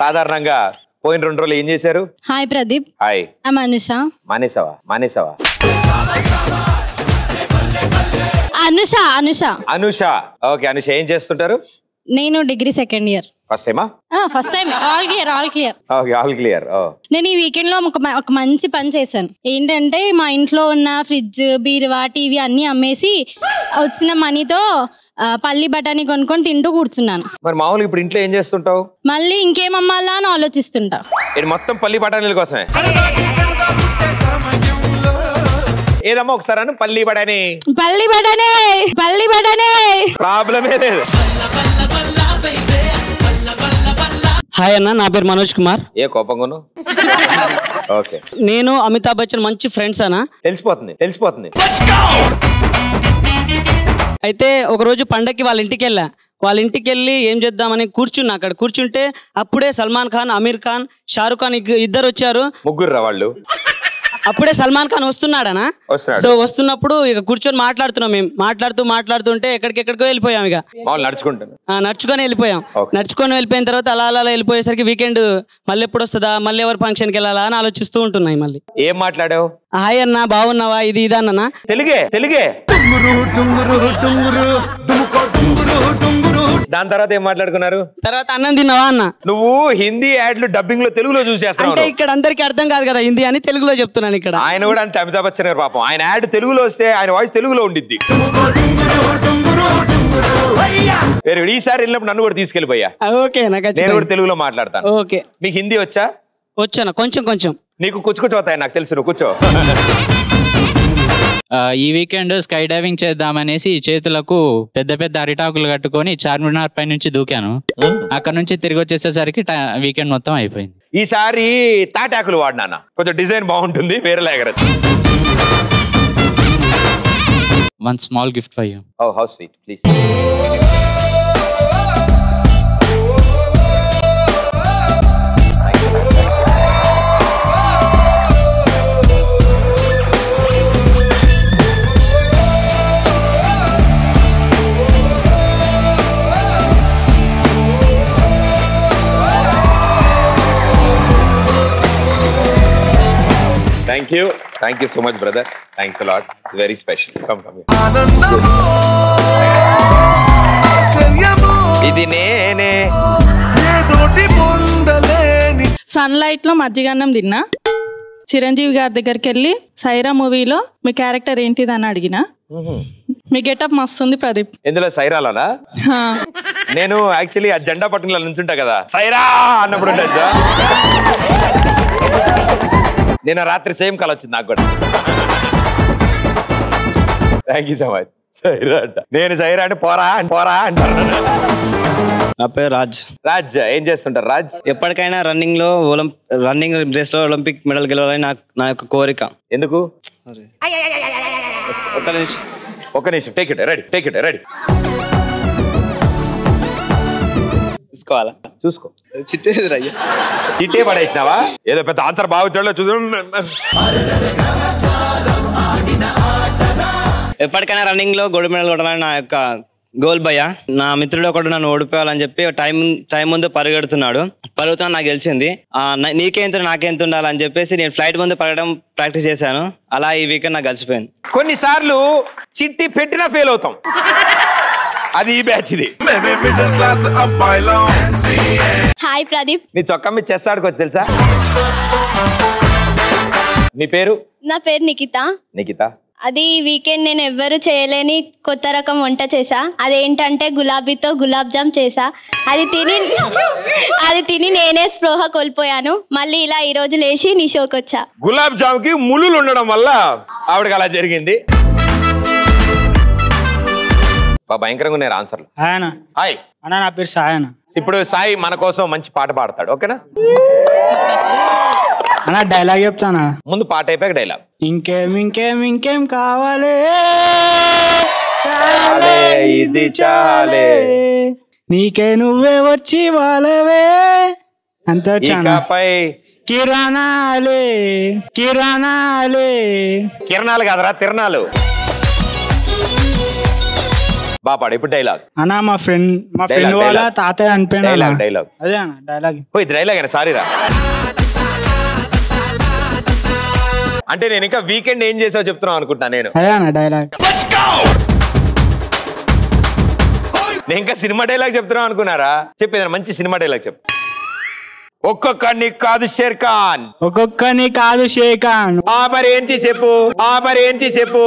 సాధారణంగా పోయిన రెండు రోజులు ఏం చేశారు hi Pradeep hi I'm Anusha మానేసావా మానేసావా అనుష అనుష అనుష ఓకే అనుష ఏం చేస్తుంటారు నేను డిగ్రీ సెకండ్ ఇయర్ ఫస్ట్ టైమా first time all clear all clear okay all clear ఓ నేను ఈ వీకెండ్ లో ఒక మ- ఒక మంచి పని చేశాను ఏంటంటే మా ఇంట్లో ఉన్న ఫ్రిడ్జ్ బీరువా టీవీ అన్ని అమ్మేసి వచ్చిన మనీతో ఆ, పల్లి బఠానీ కొనుక్కొని తింటూ కూర్చున్నాను మరి మామూలుగా ఇప్పుడు ఇంట్లో ఏం చేస్తుంటావు మళ్ళీ ఇంకేం అమ్మాలా అని ఆలోచిస్తుంటా ఇది మొత్తం పల్లి బఠానీల కోసమే ఏదమ్మా ఒకసారి అను పల్లి బఠానీ పల్లి బఠానీ పల్లి బఠానీ ప్రాబ్లమే లేదు హాయ్ అన్న నా పేరు మనోజ్ కుమార్ ఏ కోపంగాను ఓకే నేను అమితాబ్ బచ్చన్ మంచి ఫ్రెండ్స్ అన్న తెలిసిపోతుంది తెలిసిపోతుంది అయితే ఒకరోజు పండక్కి వాళ్ళ ఇంటికి వెళ్ళా వాళ్ళ ఇంటికి వెళ్ళి ఏం చేద్దామని కూర్చున్నా అక్కడ కూర్చుంటే అప్పుడే సల్మాన్ ఖాన్ అమీర్ ఖాన్ షారుఖ్ ఖాన్ ఇగ్- ఇద్దరు వచ్చారు ముగ్గురు రా వాళ్ళు అప్పుడే సల్మాన్ ఖాన్ వస్తున్నాడనా వస్తున్నాడు. సో వస్తున్నప్పుడు ఇక కూర్చొని మాట్లాడుతున్నాం మేము మాట్లాడుతూ మాట్లాడుతుంటే ఎక్కడికెక్కడికో వెళ్ళిపోయాం ఇక మామూలు నడుచుకుంటాను ఆ, నడుచుకొని వెళ్ళిపోయాం నడుచుకొని వెళ్ళిపోయిన తర్వాత అలా అలా అలా వెళ్ళిపోయేసరికి వీకెండ్ మళ్ళీ ఎప్పుడు వస్తుందా మళ్ళీ ఎవరు ఫంక్షన్కి వెళ్ళాలా అని ఆలోచిస్తూ ఉంటున్నాయి మళ్ళీ ఏం మాట్లాడావు హాయ్ అన్న బాగున్నావా ఇది ఇది అన్ననా తెలుగే తెలుగే దాని తర్వాత ఏం మాట్లాడుకున్నారు తర్వాత అన్నం తిన్నావా అన్న నువ్వు హిందీ యాడ్లు డబ్బింగ్ లో తెలుగులో అంటే చూసేస్తున్నావు ఇక్కడ అందరికి అర్థం కాదు కదా హిందీ అని తెలుగులో చెప్తున్నాను ఇక్కడ ఆయన కూడా అంతే అమితాబ్ బచ్చన్ గారు పాపం ఆయన యాడ్ తెలుగులో వస్తే ఆయన వాయిస్ తెలుగులో ఉండిద్ది వేరే ఈసారి వెళ్ళినప్పుడు నన్ను కూడా తీసుకెళ్ళిపోయా ఓకే నాకు నేను కూడా తెలుగులో మాట్లాడతాను ఓకే మీకు హిందీ వచ్చా వచ్చాను కొంచెం కొంచెం నీకు కూర్చు కూర్చో అవుతాయి నాకు తెలుసు నువ్వు కూర్చో ఆ, ఈ వీకెండ్ స్కై డైవింగ్ చేద్దామనేసి చేతులకు పెద్ద పెద్ద అరిటాకులు కట్టుకొని చార్మినార్ పై నుంచి దూకాను అక్కడ నుంచి తిరిగి వచ్చేసేసరికి వీకెండ్ మొత్తం అయిపోయింది ఈసారి తాటాకులు వాడినానా కొంచెం డిజైన్ బాగుంటుంది వేరే ఎగరచ్చు one small gift for you ఓ house sweet please thank you thank you so much brother thanks a lot very special come come ఇది నేనే సన్లైట్ లో మజ్జిగన్నం తిన్నా చిరంజీవి గారి దగ్గరికి వెళ్ళి సైరా మూవీలో మీ క్యారెక్టర్ ఏంటిది అని అడిగిన మీ గెటప్ మస్తు ఉంది ప్రదీప్ ఇందులో సైరాలోనా హా. నేను యాక్చువల్లీ ఆ జెండా పట్టుకుని నుంచుంటా కదా సైరా అన్నప్పుడు ఉండొచ్చు నేను ఆ రాత్రి సేమ్ కల వచ్చింది నాకు కూడా thank you so much Saira అంట నేను సైరా అంటే పోరా పోరా అంటారు నా పేరు రాజ్ రాజ్ ఏం చేస్తుంటారు రాజ్ ఎప్పటికైనా రన్నింగ్ లో ఒలిం రన్నింగ్ రేస్ లో ఒలింపిక్ మెడల్ గెలవాలని నాకు నా యొక్క కోరిక ఎందుకు ఒక్క నిమిషం ఒక నిమిషం take it ready take it ready చూసుకోవాలా చూసుకో చిట్టేది రయ్య చిట్టే పడేసినావా ఏదో పెద్ద ఆన్సర్ బాగుంటాడో చూసు ఎప్పటికైనా రన్నింగ్ లో గోల్డ్ మెడల్ కొట్టాలని నా యొక్క గోల్ భయ్య నా మిత్రుడు ఒకడు నన్ను ఓడిపోవాలని చెప్పి టైం టైం ముందు పరిగెడుతున్నాడు పరుగుతున్నా నాకు గెలిచింది ఆ, నా- నీకేంత నాకెంత ఉండాలని చెప్పేసి నేను ఫ్లైట్ ముందు పడడం ప్రాక్టీస్ చేశాను అలా ఈ వీకెండ్ నాకు కలిసిపోయింది కొన్నిసార్లు చిట్టి పెట్టినా ఫెయిల్ అవుతాం అది ఈ బ్యాచ్ ఇది హాయ్ ప్రదీప్ నీ చొక్కా మీద చెస్ ఆడుకోవచ్చు తెలుసా నీ పేరు నా పేరు నిఖిత నిఖిత అది ఈ వీకెండ్ నేను ఎవ్వరు చేయలేని కొత్త రకం వంట చేసా అదేంటంటే గులాబీతో గులాబ్ జామ్ చేసా అది తిని అది తిని నేనే స్పృహ కోల్పోయాను మళ్ళీ ఇలా ఈ రోజు లేచి నీ షోకి వచ్చా గులాబ్ జామ్ కి ములులు ఉండడం వల్ల ఆవిడకి అలా జరిగింది బా భయంకరంగా ఉన్నాయి ఆన్సర్లు ఆయన హాయ్ అన్న నా పేరు సాయన ఇప్పుడు సాయి మన కోసం మంచి పాట పాడతాడు ఓకేనా అన్న డైలాగ్ చెప్తానా ముందు పాట అయిపోయాక డైలాగ్ ఇంకేం ఇంకేం ఇంకేం కావాలి చాలే ఇది చాలే నీకే నువ్వే వచ్చి వాళ్ళవే అంత ఇకపై కిరణాలే కిరణాలే కిరణాలు కాదరా తిరణాలు బాపాడు ఇప్పుడు డైలాగ్ అన్న మా ఫ్రెండ్ మా Dialogue, ఫ్రెండ్ వాళ్ళ dialogue. తాతయ్య అనిపోయినా డైలాగ్ డైలాగ్ అదే అన్న డైలాగ్ ఓ ఇది డైలాగ్ అయినా సారీ రా అంటే నేను ఇంకా వీకెండ్ ఏం చేసావు చెప్తున్నావు అనుకుంటా నేను అదే అన్న డైలాగ్ నేను ఇంకా సినిమా డైలాగ్ చెప్తున్నావు అనుకున్నారా చెప్పేది మంచి సినిమా డైలాగ్ చెప్పు ఒక్కొక్కడిని కాదు షేర్ ఖాన్ ఒక్కొక్కని కాదు షేకాన్ ఆ మరి ఏంటి చెప్పు ఆ మరి ఏంటి చెప్పు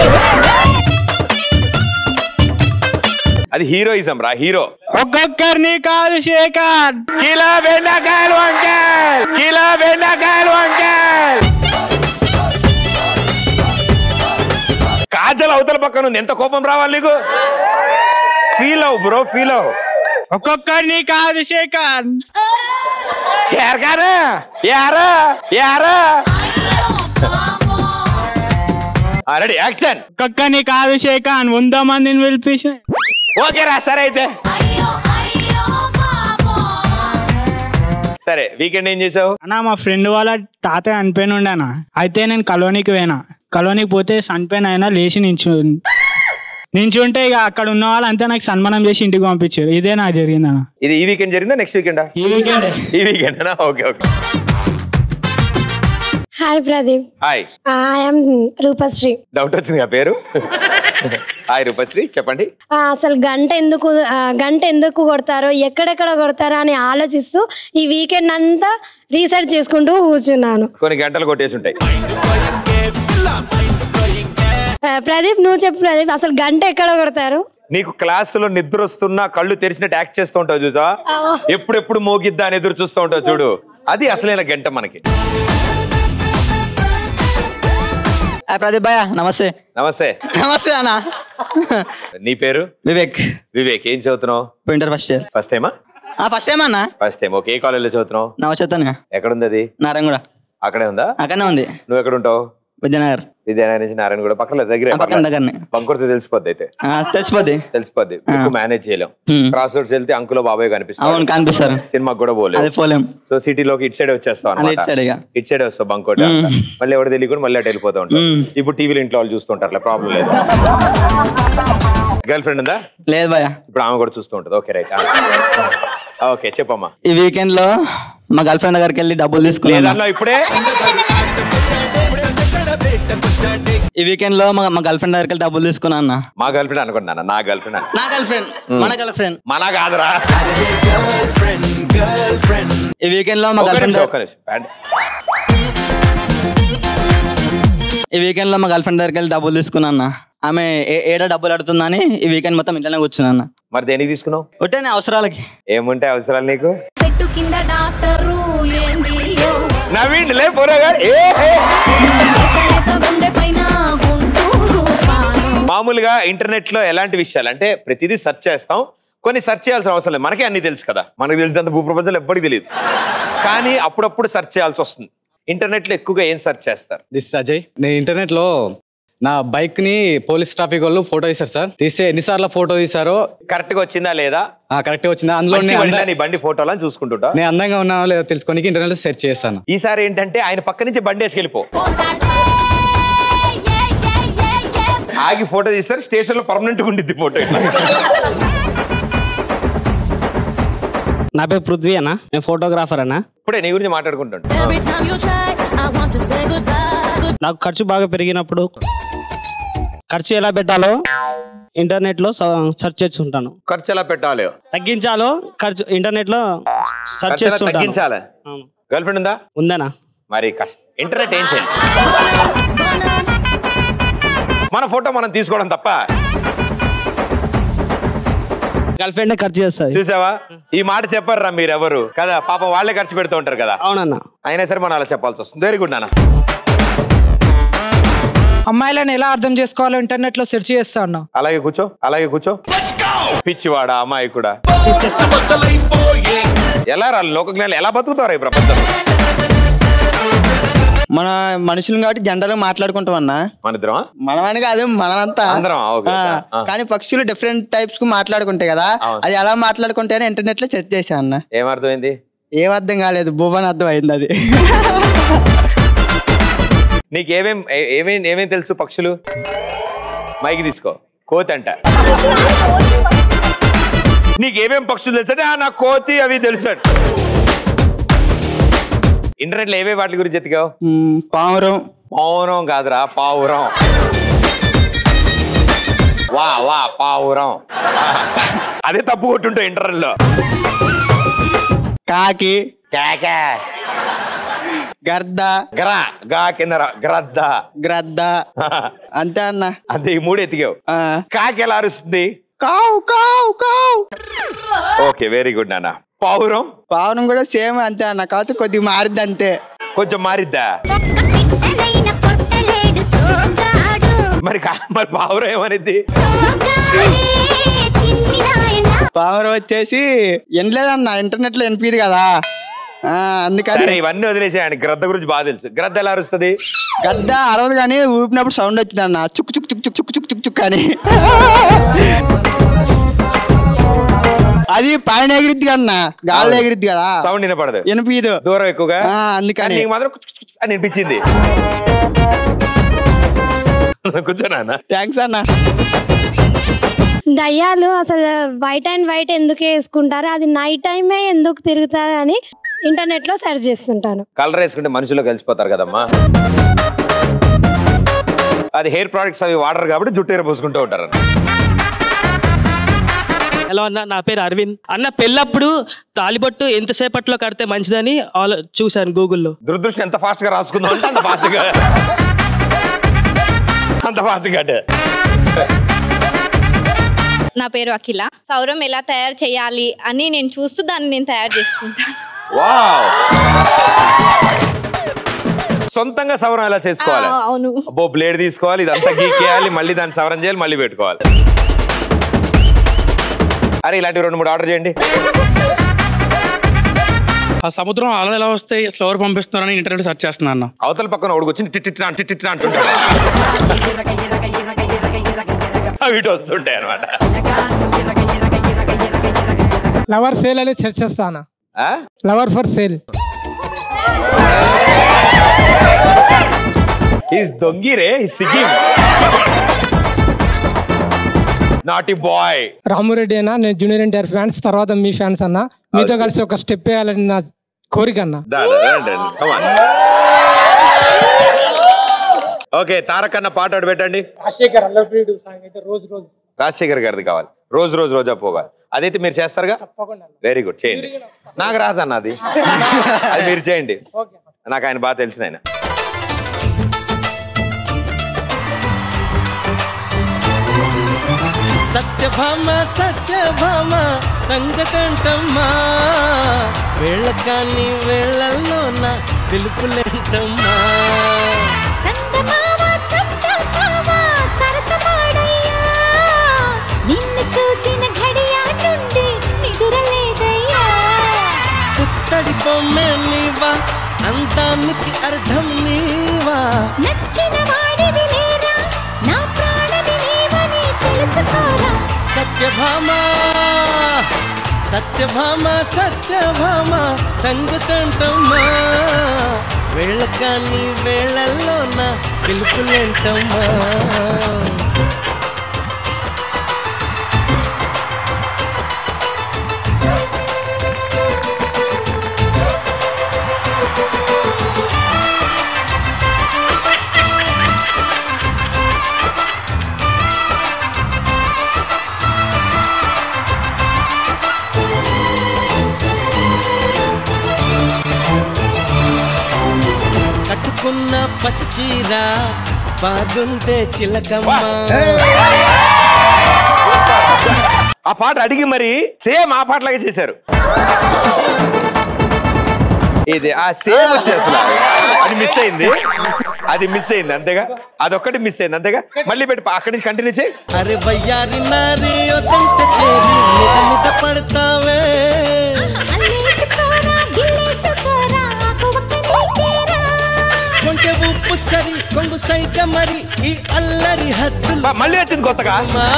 అది హీరోయిజం రా హీరో ఒక్కొక్కరిని కాదు షేకాన్ కిలో బెండకాయలు అంకల్ కిలో బెండకాయలు అంకల్ కాజల్ అవతల పక్కన ఉంది ఎంత కోపం రావాలి నీకు ఫీల్ అవు బ్రో ఫీల్ అవు ఒక్కొక్కరిని కాదు షేకాన్ చేరగారా యారా యారా రెడీ యాక్షన్ ఒక్కొక్కని కాదు షేకాన్ వంద మందిని పిలిపించి ఓకే రా సరే అయితే సరే వీకెండ్ ఏం చేసావు అన్న మా ఫ్రెండ్ వాళ్ళ తాతయ్య అనిపోయిన ఉండేనా అయితే నేను కలోనీకి పోయినా కలోనీకి పోతే సన్పోయిన అయినా లేచి నించు నించుంటే ఇక అక్కడ ఉన్న వాళ్ళు అంతే నాకు సన్మానం చేసి ఇంటికి పంపించారు ఇదే నాకు జరిగింది అన్న ఇది ఈ వీకెండ్ జరిగిందా నెక్స్ట్ వీకెండా ఈ వీకెండ్ ఈ weekend okay okay hi Pradeep hi I'm Roopasri doubt వచ్చింది పేరు హాయ్ రూపశ్రీ చెప్పండి ఆ, అసలు గంట ఎందుకు ఆ, గంట ఎందుకు కొడతారో ఎక్కడెక్కడ కొడతారో అని ఆలోచిస్తూ ఈ వీకెండ్ అంతా రీసెర్చ్ చేసుకుంటూ కూర్చున్నాను కొన్ని గంటలు కొట్టేసి ఉంటాయి ఆ, ప్రదీప్ నువ్వు చెప్పు ప్రదీప్ అసలు గంట ఎక్కడ కొడతారు నీకు క్లాసులో నిద్ర వస్తున్నా కళ్ళు తెరిచినట్టు యాక్ట్ చేస్తూ ఉంటావు చూసా ఎప్పుడెప్పుడు మోగిద్దా అని ఎదురు చూస్తూ ఉంటావు చూడు అది అసలైన గంట మనకి ఆ, ప్రదీప్ భయ్య నమస్తే నమస్తే నమస్తే అన్న నీ పేరు వివేక్ వివేక్ ఏం చదువుతున్నావు ఇంటర్ ఫస్ట్ ఇయర్ ఫస్ట్ టైమా ఫస్ట్ టైం అన్న ఫస్ట్ టైం ఓకే ఏ కాలేజీలో చదువుతున్నావు నవచేతన్గా ఎక్కడుంది అది నారాయణ అక్కడే ఉందా అక్కడనే ఉంది నువ్వు ఎక్కడ ఉంటావు విద్యానగర్ విద్యానగర్ నుంచి నారాయణ కూడా పక్కన దగ్గర ఆ, పక్కన దగ్గరనే బంకుడితే తెలిసిపోద్ది అయితే ఆ, తెలిసిపోద్ది తెలిసిపోద్ది ఎక్కువ మేనేజ్ చేయలేం Hmm. క్రాస్ రోడ్స్ వెళ్తే అంకులో బాబాయ్ అవును కనిపిస్తాడు కనిపిస్తారు సినిమాకి కూడా అది పోలేదు పోలేం సో సిటీలోకి ఇటు సైడ్ వచ్చేస్తాం అది అనమాట ఇటు సైడ్ ఇక. ఇటు సైడ్ వస్తావు బంకోట మళ్ళీ ఎవరు తెలియకుండా మళ్ళీ అటు వెళ్ళిపోతూ ఉంటాం Hmm. ఇప్పుడు టీవీలో ఇంట్లో వాళ్ళు చూస్తుంటారు ప్రాబ్లం లేదు గర్ల్ ఫ్రెండ్ ఉందా లేదు భయ్య ఇప్పుడు ఆమె కూడా చూస్తూ ఉంటుంది ఓకే రైట్ ఓకే చెప్పమ్మా ఈ వీకెండ్ లో మా గర్ల్ ఫ్రెండ్ దగ్గరికి వెళ్ళి డబ్బులు తీసుకున్నాను లేదన్నా ఇప్పుడే ఈ వీకెండ్ లో మా మా గర్ల్ ఫ్రెండ్ దగ్గరికి వెళ్ళి డబ్బులు తీసుకున్నా అన్న మా గర్ల్ ఫ్రెండ్ అనుకున్నాను నా గర్ల్ ఫ్రెండ్ నా గర్ల్ ఫ్రెండ్ మన గర్ల్ ఫ్రెండ్ మన కాదురా ఈ వీకెండ్ లో మా ఒక్క గర్ల్ ఫ్రెండ్ నిమిషం, ఒక్క నిమిషం. ప్యాంట్. ఈ వీకెండ్ లో మా గర్ల్ ఫ్రెండ్ దగ్గరికి వెళ్ళి డబ్బులు తీసుకున్నా అన్న ఆమె ఏ- ఏడా డబ్బులు అడుగుతుందని ఈ వీకెండ్ మొత్తం ఇంట్లోనే కూర్చున్నా అన్న మరి దేనికి తీసుకున్నావు ఒట్టేనే అవసరాలకి ఏముంటాయి అవసరాలు నీకు చెట్టు కింద డాక్టరు ఏంది నవీన్ లే పోరాగాడు ఏ ఏ. గుండె పైన గుంటూరు పానం మామూలుగా ఇంటర్నెట్ లో ఎలాంటి విషయాలు అంటే ప్రతిదీ సెర్చ్ చేస్తాం కొన్ని సెర్చ్ చేయాల్సిన అవసరం లేదు మనకే అన్ని తెలుసు కదా మనకు తెలిసినంత భూప్రపంచంలో ఎవ్వడికి తెలియదు కానీ అప్పుడప్పుడు సెర్చ్ చేయాల్సి వస్తుంది ఇంటర్నెట్ లో ఎక్కువగా ఏం సెర్చ్ చేస్తారు దిస్ అజయ్ నేను ఇంటర్నెట్ లో నా బైక్ ని పోలీస్ ట్రాఫిక్ వాళ్ళు ఫోటో తీశారు సార్ తీస్తే ఎన్నిసార్లు ఫోటో తీశారో కరెక్ట్ గా వచ్చిందా లేదా కరెక్ట్ వచ్చిందా అందులో మంచి నేను బండి అంద- నీ బండి ఫోటోలను చూసుకుంటుంటా నేను అందంగా ఉన్నానో లేదో తెలుసుకోనికి ఇంటర్నెట్ లో సెర్చ్ చేస్తాను ఈసారి ఏంటంటే ఆయన పక్క నుంచి బండి వేసుకెళ్ళిపో ఆగి ఫోటో తీస్తారు స్టేషన్ లో పర్మనెంట్ గా ఉండిద్ది ఫోటో ఇట్లా నా పేరు పృథ్వీ అన్న నేను ఫోటోగ్రాఫర్ అన్న ఇప్పుడే నీ గురించి మాట్లాడుకుంటాడు నాకు ఖర్చు బాగా పెరిగినప్పుడు ఖర్చు ఎలా పెట్టాలో ఇంటర్నెట్ లో సెర్చ్ చేస్తుంటాను ఖర్చు ఎలా పెట్టాలి తగ్గించాలో ఖర్చు ఇంటర్నెట్ లో సెర్చ్ ఖర్చు ఎలా చేస్తుంటాను తగ్గించాలి అవును. గర్ల్ ఫ్రెండ్ ఉందా ఉందనా మరి కష్టం ఇంటర్నెట్ ఏం చేయాలి మన ఫోటో మనం తీసుకోవడం తప్ప గర్ల్ ఫ్రెండ్ ఖర్చు చేస్తుంది చూసావా ఈ మాట చెప్పారా మీరెవరు కదా పాపం వాళ్ళే ఖర్చు పెడుతూ ఉంటారు కదా అవునన్నా అయినా సరే మనం అలా చెప్పాల్సి వస్తుంది వెరీ గుడ్ నాన్న అమ్మాయిలను ఎలా అర్థం చేసుకోవాలో ఇంటర్నెట్ లో సెర్చ్ చేస్తా ఉన్నా అలాగే కూర్చో అలాగే కూర్చో పిచ్చివాడా అమ్మాయి కూడా ఎలా రా లోక జ్ఞానం ఎలా బతుకుతారా ఈ ప్రపంచంలో మన మనుషులు కాబట్టి జనరల్ గా మాట్లాడుకుంటాం అన్న మన ఇద్దరమా మనమని కాదు మనమంతా అందరం, ఓకే, ఆ, ఆ. కానీ పక్షులు డిఫరెంట్ టైప్స్ కు మాట్లాడుకుంటాయి కదా అవును. అది ఎలా మాట్లాడుకుంటే ఇంటర్నెట్ లో సెర్చ్ చేశాను అన్న ఏమర్థమైంది ఏం అర్థం కాలేదు భూవన్ అర్థం అయింది అది నీకు ఏమేం ఏ- ఏమేం ఏమేం తెలుసు పక్షులు మైకి తీసుకో కోతి అంట నీకేమేం పక్షులు తెలుసు అంటే, "ఆ, నాకు కోతి అవి తెలుసు అంట. ఇంటర్నెట్లో ఏవే వాటి గురించి ఎత్తికావు పావురం పావురం కాదురా పావురం వా వా పావురం అదే తప్పు కొట్టుంటావు ఇంటర్నెట్లో కాకి కేకే గర్ద గ్రా గా కింద రా, గ్రద్ద గ్రద్ద అంతే అన్న అంతే ఈ మూడు ఎతికావు కాకి ఎలా అరుస్తుంది కావు కావు కావు ఓకే వెరీ గుడ్ నాన్న పావురం పావురం కూడా సేమ్ అంతే అన్న కాకపోతే కొద్దిగా మారిద్ది అంతే కొంచెం మారిద్దా మరి కా- మరి పావురం ఏమనిద్ది పావురం వచ్చేసి వినలేదన్న ఇంటర్నెట్ లో వినిపిది కదా ఆ, అందుకని సరే ఇవన్నీ వదిలేసేయండి గ్రద్ద గురించి బాగా తెలుసు గ్రద్ద ఎలా అరుస్తుంది గద్ద అరవదు కానీ ఊపినప్పుడు సౌండ్ వచ్చింది అన్న చుక్ చుక్ చుక్ చుక్ చుక్ చుక్ చుక్ చుక్ అని అది పైన ఎగిరిద్ది కన్నా గాల్లో ఎగిరిద్ది కదా సౌండ్ వినపడదు వినిపిదు దూరం ఎక్కువగా ఆ, అందుకని. కానీ నీకు మాత్రం కుచ్ కుచ్ కుచ్ అని వినిపించింది కూర్చోనా థ్యాంక్స్ అన్న దయ్యాలు అసలు వైట్ అండ్ వైట్ ఎందుకు వేసుకుంటారు అది నైట్ టైమే ఎందుకు తిరుగుతుంది అని ఇంటర్నెట్ లో సెర్చ్ చేస్తుంటాను కలర్ వేసుకుంటే మనుషుల్లో కలిసిపోతారు కదమ్మా అది హెయిర్ ప్రొడక్ట్స్ అవి వాడరు కాబట్టి జుట్టు ఎర పోసుకుంటూ ఉంటారు హలో అన్న నా పేరు అరవింద్ అన్న పెళ్ళప్పుడు తాలిబొట్టు ఎంతసేపట్లో కడితే మంచిదని ఆలో చూశాను గూగుల్లో దురదృష్టం ఎంత ఫాస్ట్ గా రాసుకుందాం అంటే అంత ఫాస్ట్ గా అంత ఫాస్ట్ గా అంటే. నా పేరు అఖిల సౌరం ఎలా తయారు చేయాలి అని నేను చూస్తూ దాన్ని నేను తయారు చేసుకుంటాను వావ్ సొంతంగా సవరం ఎలా చేసుకోవాలి ఆ, అవును అబ్బో బ్లేడ్ తీసుకోవాలి ఇదంతా గీకేయాలి మళ్ళీ దాన్ని సవరం చేయాలి మళ్ళీ పెట్టుకోవాలి అరే ఇలాంటి రెండు మూడు ఆర్డర్ చేయండి ఆ సముద్రం అలలు ఎలా వస్తాయి స్లోవర్ పంపిస్తున్నారని ఇంటర్నెట్ సెర్చ్ చేస్తున్నా అన్న అవతల పక్కన ఒకడు వచ్చి టిట్టిట్టినా టిట్టిట్టినా అంటుంటాడు అవి ఇటు వస్తుంటాయి అనమాట లవర్ సేల్ అని సెర్చ్ చేస్తానా లవర్ ఫర్ సేల్ ఈస్ దొంగిరే సిగ్గింగ్ నాటి బాయ్ రామురెడ్డి అన్న నేను జూనియర్ ఎన్టీఆర్ ఫ్యాన్స్ తర్వాత మీ ఫ్యాన్స్ అన్న మీతో కలిసి ఒక స్టెప్ వేయాలని నా కోరిక అన్న ఓకే తారక్ అన్న పాట ఒకటి పెట్టండి రాజశేఖర్ అల్లప్రియుడు సాంగ్ అయితే రోజు రోజు రాజశేఖర్ గారిది కావాలి రోజు రోజు రోజా పోగా అదైతే మీరు చేస్తారుగా వెరీ గుడ్ చేయండి నాకు రాదన్న అది అది మీరు చేయండి నాకు ఆయన బాగా తెలిసిన ఆయన సత్యభామ సత్యభామ సంగతంటమ్మా వేళకాని వేళల్లోన పిలుపులేంటమ్మా నిన్ను చూసిన ఘడియా నుండి నిదురలేదయ్యా పుత్తడి బొమ్మే నీవా అందానికి అర్థం నీవా నచ్చిన వాడివి లేరా నా ప్రాణమి నీవని తెలుసుకోరా సత్యభామ సత్యభామ సత్యభామ సంగతంటమ్మా వేళకాని వేళల్లోన పిలుపులేంటమ్మా కట్టుకున్న పచ్చ చీర బాగుందే చిలకమ్మ ఆ పాట అడిగి మరి సేమ్ ఆ పాటలాగే చేశారు ఇది ఆ సేమ్ వచ్చి అసలు అది మిస్ అయింది అది మిస్ అయింది అంతేగా అదొక్కటి మిస్ అయింది అంతేగా మళ్ళీ పెట్టి అక్కడి నుంచి కంటిన్యూ చేయి అరే వయ్యారి నారి ఒదంట చేరి మీద మీద పడతావే అల్లేసుకోరా గిల్లేసుకోరా ఆకు ఒక్క నీకేరా కొంచెం ఉప్పు సరి కొంగు సైట మరి ఈ అల్లరి హద్దులు మళ్ళీ వచ్చింది కొత్తగా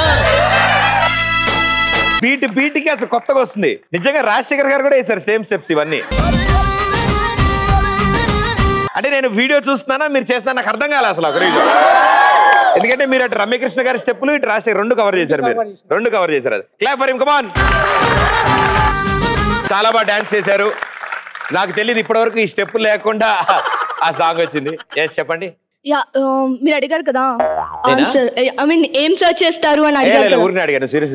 బీట్ బీట్కి అసలు కొత్తగా వస్తుంది నిజంగా రాజశేఖర్ గారు కూడా వేశారు సేమ్ స్టెప్స్ ఇవన్నీ అంటే నేను వీడియో చూస్తున్నానా మీరు చేస్తున్నా నాకు అర్థం కాలే అసలు ఒక ఎందుకంటే మీరు అటు రమ్యకృష్ణ గారి స్టెప్పులు ఇటు రాసి రెండు కవర్ చేశారు మీరు రెండు కవర్ చేశారు అది క్లాప్ ఫర్ కమాన్ చాలా బాగా డాన్స్ చేశారు నాకు తెలియదు ఇప్పటివరకు ఈ స్టెప్పులు లేకుండా ఆ సాంగ్ వచ్చింది ఎస్ చెప్పండి యా మీరు అడిగారు కదా నేనా? ఆన్సర్ ఐ మీన్ ఏం సర్చ్ చేస్తారు అని ఏ, అడిగారు లేదు, కదా ఊరిని అడిగాను సీరియస్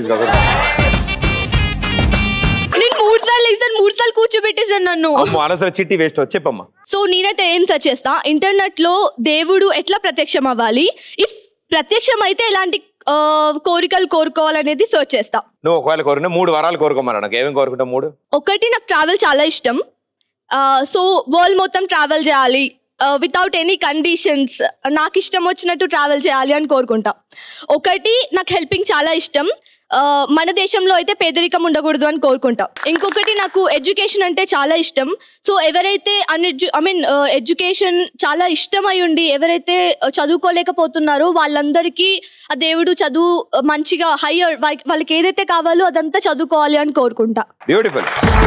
నేను మూడు సార్లు వేసాను మూడు సార్లు కూర్చోబెట్టేసాను నన్ను అమ్మ అనవసరం చిట్టి వేస్ట్ చెప్పమ్మా సో నేనైతే ఏం సెర్చ్ చేస్తా ఇంటర్నెట్ లో దేవుడు ఎట్లా ప్రత్యక్షం అవ్వాలి ఇఫ్ ప్రత్యక్షం అయితే ఎలాంటి ఆ, కోరికలు కోరుకోవాలనేది సెర్చ్ చేస్తా నువ్వు ఒకవేళ కోరుకున్నా మూడు వరాలు కోరుకోమన్నా నాకు ఏమేమి కోరుకుంటావు మూడు ఒకటి నాకు ట్రావెల్ చాలా ఇష్టం సో వరల్డ్ మొత్తం ట్రావెల్ చేయాలి వితౌట్ ఎనీ కండిషన్స్ నాకు ఇష్టం వచ్చినట్టు ట్రావెల్ చేయాలి అని కోరుకుంటా ఒకటి నాకు హెల్పింగ్ చాలా ఇష్టం ఆ, మన దేశంలో అయితే పేదరికం ఉండకూడదు అని కోరుకుంటా ఇంకొకటి నాకు ఎడ్యుకేషన్ అంటే చాలా ఇష్టం సో ఎవరైతే అన్ఎడ్యు ఐ మీన్ ఎడ్యుకేషన్ చాలా ఇష్టం అయి ఉండి ఎవరైతే చదువుకోలేకపోతున్నారో వాళ్ళందరికీ ఆ దేవుడు చదువు మంచిగా హయ్యర్ వాళ్ళకి ఏదైతే కావాలో అదంతా చదువుకోవాలి అని కోరుకుంటా బ్యూటిఫుల్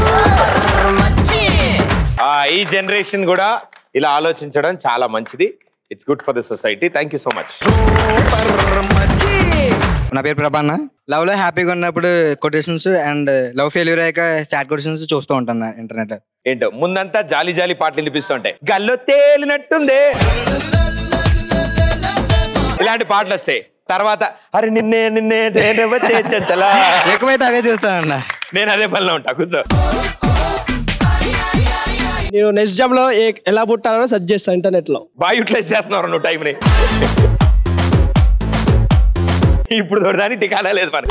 ఈ జనరేషన్ కూడా ఇలా ఆలోచించడం చాలా మంచిది it's good for the society thank you so much నా పేరు ప్రభాన్న లవ్ లో హ్యాపీగా ఉన్నప్పుడు కొటేషన్స్ అండ్ లవ్ ఫెయిల్యూర్ అయ్యాక సాడ్ కొటేషన్స్ చూస్తూ ఉంటాను ఇంటర్నెట్ లో ఏంటో ముందంతా జాలి జాలి పాటలు వినిపిస్తుంటాయి గల్లో తేలినట్టుందే ఇలాంటి పాటలు వస్తాయి తర్వాత అరే నిన్నే నిన్నే నేనే వచ్చే చంచలా ఎక్కువైతే అవే చూస్తానన్న నేను అదే పనిలో ఉంటా కూర్చో నేను నెక్స్ట్ జామ్ లో ఏ- ఎలా పుట్టాలో సెర్చ్ చేస్తాను ఇంటర్నెట్ లో బాగా యూటిలైజ్ చేస్తున్నారు నువ్వు టైంని ఇప్పుడు దానికి టికాలా లేదు మరి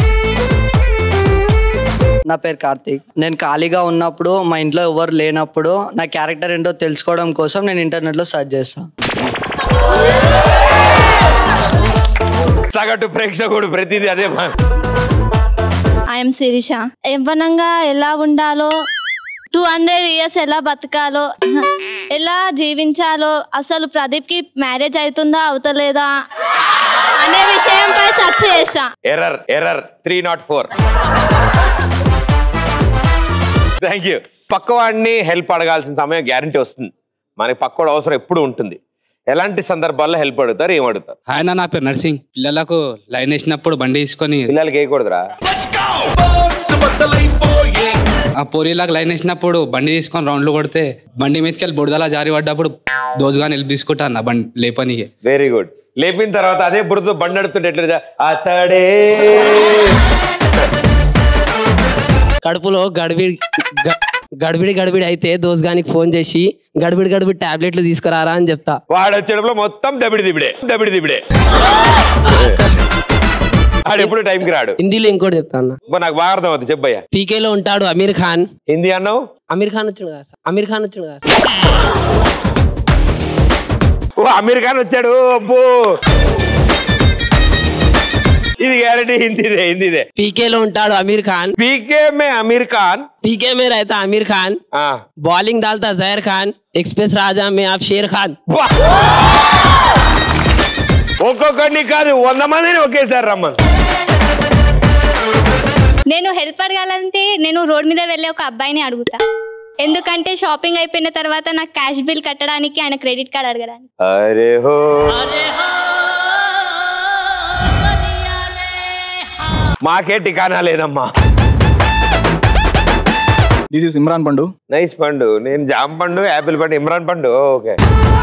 నా పేరు కార్తీక్ నేను ఖాళీగా ఉన్నప్పుడు మా ఇంట్లో ఎవరు లేనప్పుడు నా క్యారెక్టర్ ఏంటో తెలుసుకోవడం కోసం నేను ఇంటర్నెట్లో సెర్చ్ చేస్తాను సగటు ప్రేక్షకుడు ప్రతిదీ అదే పని. ఐఎమ్ శిరీష యవ్వనంగా ఎలా ఉండాలో టూ హండ్రెడ్ ఇయర్స్ ఎలా బతకాలో ఎలా జీవించాలో అసలు ప్రదీప్కి మ్యారేజ్ అవుతుందా అవుతలేదా అనే విషయంపై సెర్చ్ చేసా error error three not four thank you పక్కవాడిని హెల్ప్ అడగాల్సిన సమయం గ్యారంటీ వస్తుంది మనకి పక్కవాడు అవసరం ఎప్పుడు ఉంటుంది ఎలాంటి సందర్భాల్లో హెల్ప్ అడుగుతారు ఏం అడుగుతారు ఆయన నా పేరు నర్సింగ్ పిల్లలకు లైన్ వేసినప్పుడు బండి తీసుకొని పిల్లలకి వేయకూడదురా ఆ పోరీలకు లైన్ వేసినప్పుడు బండి తీసుకొని రౌండ్లు కొడితే బండి మీదకి వెళ్ళి బుడదలా జారి పడ్డప్పుడు దోజుగాని హెల్ప్ తీసుకుంటా అన్న బండి లేపనికి వెరీ గుడ్ లేపిన తర్వాత అదే బురద బండి నడుపుతుంటే ఎట్లా జా- అతడే కడుపులో గడిబిడి గ- గడిబిడి గడిబిడి అయితే దోస్గానికి ఫోన్ చేసి గడిబిడి గడిబిడి టాబ్లెట్లు తీసుకురారా అని చెప్తా వాడు వచ్చేటప్పుడు మొత్తం దబిడి దిబిడే దబిడి దిబిడే ఆడు ఎప్పుడు టైంకి రాడు హిందీలో ఇంకోటి చెప్తా అన్న అబ్బా, నాకు బాగా అర్థం అవుతుంది చెప్పయ్యా పీకేలో ఉంటాడు అమీర్ ఖాన్ హిందీ అన్నావు అమీర్ ఖాన్ వచ్చాడు కదా అమీర్ ఖాన్ వచ్చాడు కదా ఓ అమీర్ ఖాన్ వచ్చాడు అబ్బో ఇది గ్యారెంటీ హిందీదే హిందీదే పీకేలో ఉంటాడు అమీర్ ఖాన్ పీకే మే అమీర్ ఖాన్ पीके में रहता आमिर खान बॉलिंग डालता जहर खान एक्सप्रेस राजा में आप शेर खान ఒక్కొక్కడిని కాదు వంద మందిని ఒకేసారి రమ్మను నేను హెల్ప్ అడగాలంటే నేను రోడ్ మీద వెళ్ళే ఒక అబ్బాయిని అడుగుతా ఎందుకంటే షాపింగ్ అయిపోయిన తర్వాత నాకు క్యాష్ బిల్ కట్టడానికి ఆయన క్రెడిట్ కార్డ్ అడగడానికి అరే హో మాకే టికానా లేదమ్మా దిస్ ఇస్ ఇమ్రాన్ పండు నైస్ పండు నేను జామ్ పండు యాపిల్ పండు ఇమ్రాన్ పండు ఓకే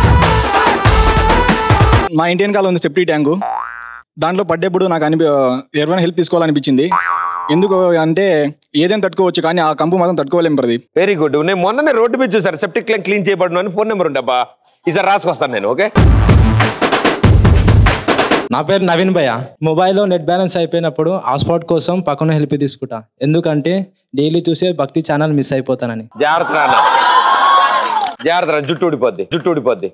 మా ఇంటి వెనకాల ఉంది సెప్టీ ట్యాంకు దాంట్లో పడ్డప్పుడు నాకు అనిపి ఎవరైనా హెల్ప్ తీసుకోవాలనిపించింది ఎందుకు అంటే ఏదైనా తట్టుకోవచ్చు కానీ ఆ కంపు మాత్రం తట్టుకోలేం ప్రదీప్ వెరీ గుడ్ నేను మొన్ననే రోడ్డు మీద చూసాను సెప్టిక్ లైన్ క్లీన్ చేయబడిన అని ఫోన్ నెంబర్ ఉండబ్బా ఈసారి రాసుకొస్తాను నేను ఓకే నా పేరు నవీన్ భయ్య మొబైల్లో నెట్ బ్యాలెన్స్ అయిపోయినప్పుడు హాట్స్పాట్ కోసం పక్కన హెల్ప్ తీసుకుంటా ఎందుకంటే డైలీ చూసే భక్తి ఛానల్ మిస్ అయిపోతానని జాగ్రత్త నాన్న జాగ్రత్త రా, జుట్టు ఊడిపోద్ది జుట్టు ఊడిపోద్ది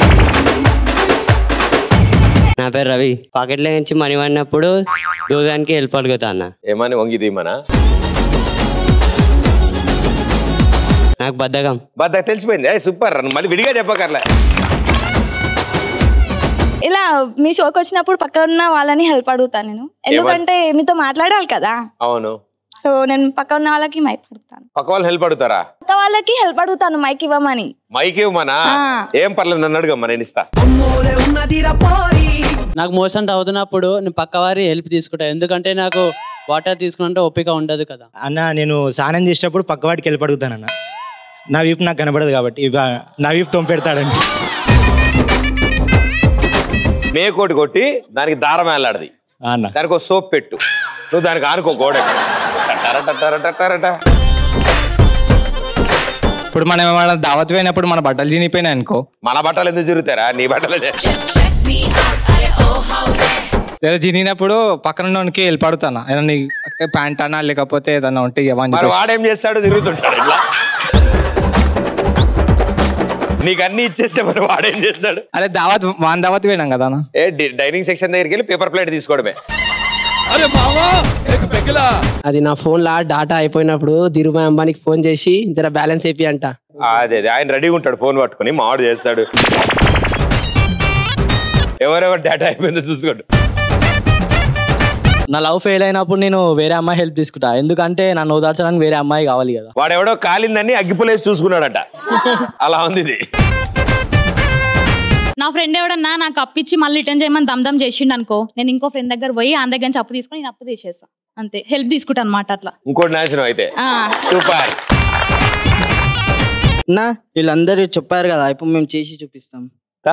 నా పేరు రవి పాకెట్లో నుంచి మనీ పడినప్పుడు దూదానికి హెల్ప్ అడుగుతా అన్న ఏమని వంగి తీయమనా నాకు బద్ధకం బద్ద తెలిసిపోయింది ఏ, సూపర్ మళ్ళీ విడిగా చెప్పకర్లే ఇలా మీ షోకి వచ్చినప్పుడు పక్కన ఉన్న వాళ్ళని హెల్ప్ అడుగుతాను నేను ఎందుకంటే మీతో మాట్లాడాలి కదా అవును సో నేను పక్కన ఉన్న వాళ్ళకి మైక్ అడుగుతాను పక్క వాళ్ళు హెల్ప్ అడుగుతారా కొత్త వాళ్ళకి హెల్ప్ అడుగుతాను మైక్ ఇవ్వమని మైక్ ఇవ్వమనా ఆ. ఏం పర్లేదు నన్ను అడుగమ్మా నేను ఇస్తా ఉన్నదిరా పోరి నాకు మోషన్ అవుతున్నప్పుడు నేను పక్క వారి హెల్ప్ తీసుకుంటా ఎందుకంటే నాకు వాటర్ తీసుకుంటే ఓపిక ఉండదు కదా అన్న నేను స్నానం చేసేటప్పుడు పక్కవాడికి వెళ్ళి పడుగుతానన్న నా వీపు నాకు కనబడదు కాబట్టి ఇక నా వీపు తొంపెడతాడండి మేకోటి కొట్టి దానికి దారం వేలాడది అన్న దానికి ఒక సోప్ పెట్టు నువ్వు దానికి ఆనుకో గోడ టట్టర టట్టర టట్టరట. ఇప్పుడు మనం ఏమైనా దావత్ పోయినప్పుడు మన బట్టలు చినిపోయినాయి అనుకో మన బట్టలు ఎందుకు జరుగుతారా నీ బట్టలు లేదా చినిగినప్పుడు పక్కన ఉన్నోనికి వెళ్ళి పడుతానా ఏదన్నా నీ ప్యాంట్ అన్నా లేకపోతే ఏదన్నా ఉంటే ఇవ్వని మరి చెప్పేసి. వాడేం చేస్తాడు తిరుగుతుంటాడు ఇట్లా నీకు అన్ని ఇచ్చేస్తే మరి వాడేం చేస్తాడు అరే దావత్ వాన్ దావత్ పోయినాం కదా అన్న. ఏ డి- డైనింగ్ సెక్షన్ దగ్గరికి వెళ్ళి పేపర్ ప్లేట్ తీసుకోవడమే అరే బావా అది నా ఫోన్ లా డాటా అయిపోయినప్పుడు ధీరుభాయ్ అంబానీకి ఫోన్ చేసి జర బ్యాలెన్స్ అయిపోయి అంట అదే అదే ఆయన రెడీగా ఉంటాడు ఫోన్ పట్టుకొని మావాడు చేస్తాడు ఎవరెవరు డేటా అయిపోయిందో చూసుకోండి నా లవ్ ఫెయిల్ అయినప్పుడు నేను వేరే అమ్మాయి హెల్ప్ తీసుకుంటా ఎందుకంటే నన్ను ఓదార్చడానికి వేరే అమ్మాయి కావాలి కదా వాడెవడో కాలిందని అగ్గిపులేసి చూసుకున్నాడట అలా ఉంది ఇది నా ఫ్రెండ్ ఎవడన్నా నాకు అప్పిచ్చి మళ్ళీ రిటర్న్ చేయమని దమ్దమ్ చేసిండు అనుకో నేను ఇంకో ఫ్రెండ్ దగ్గర పోయి ఆ దగ్గర నుంచి అప్పు తీసుకొని నేను అప్పు తీసేస్తా అంతే హెల్ప్ తీసుకుంటా అనమాట అట్లా ఇంకోటి నాశనం అయితే ఆ. సూపర్ నా వీళ్ళందరూ చెప్పారు కదా ఇప్పుడు మేము చేసి చూపిస్తాం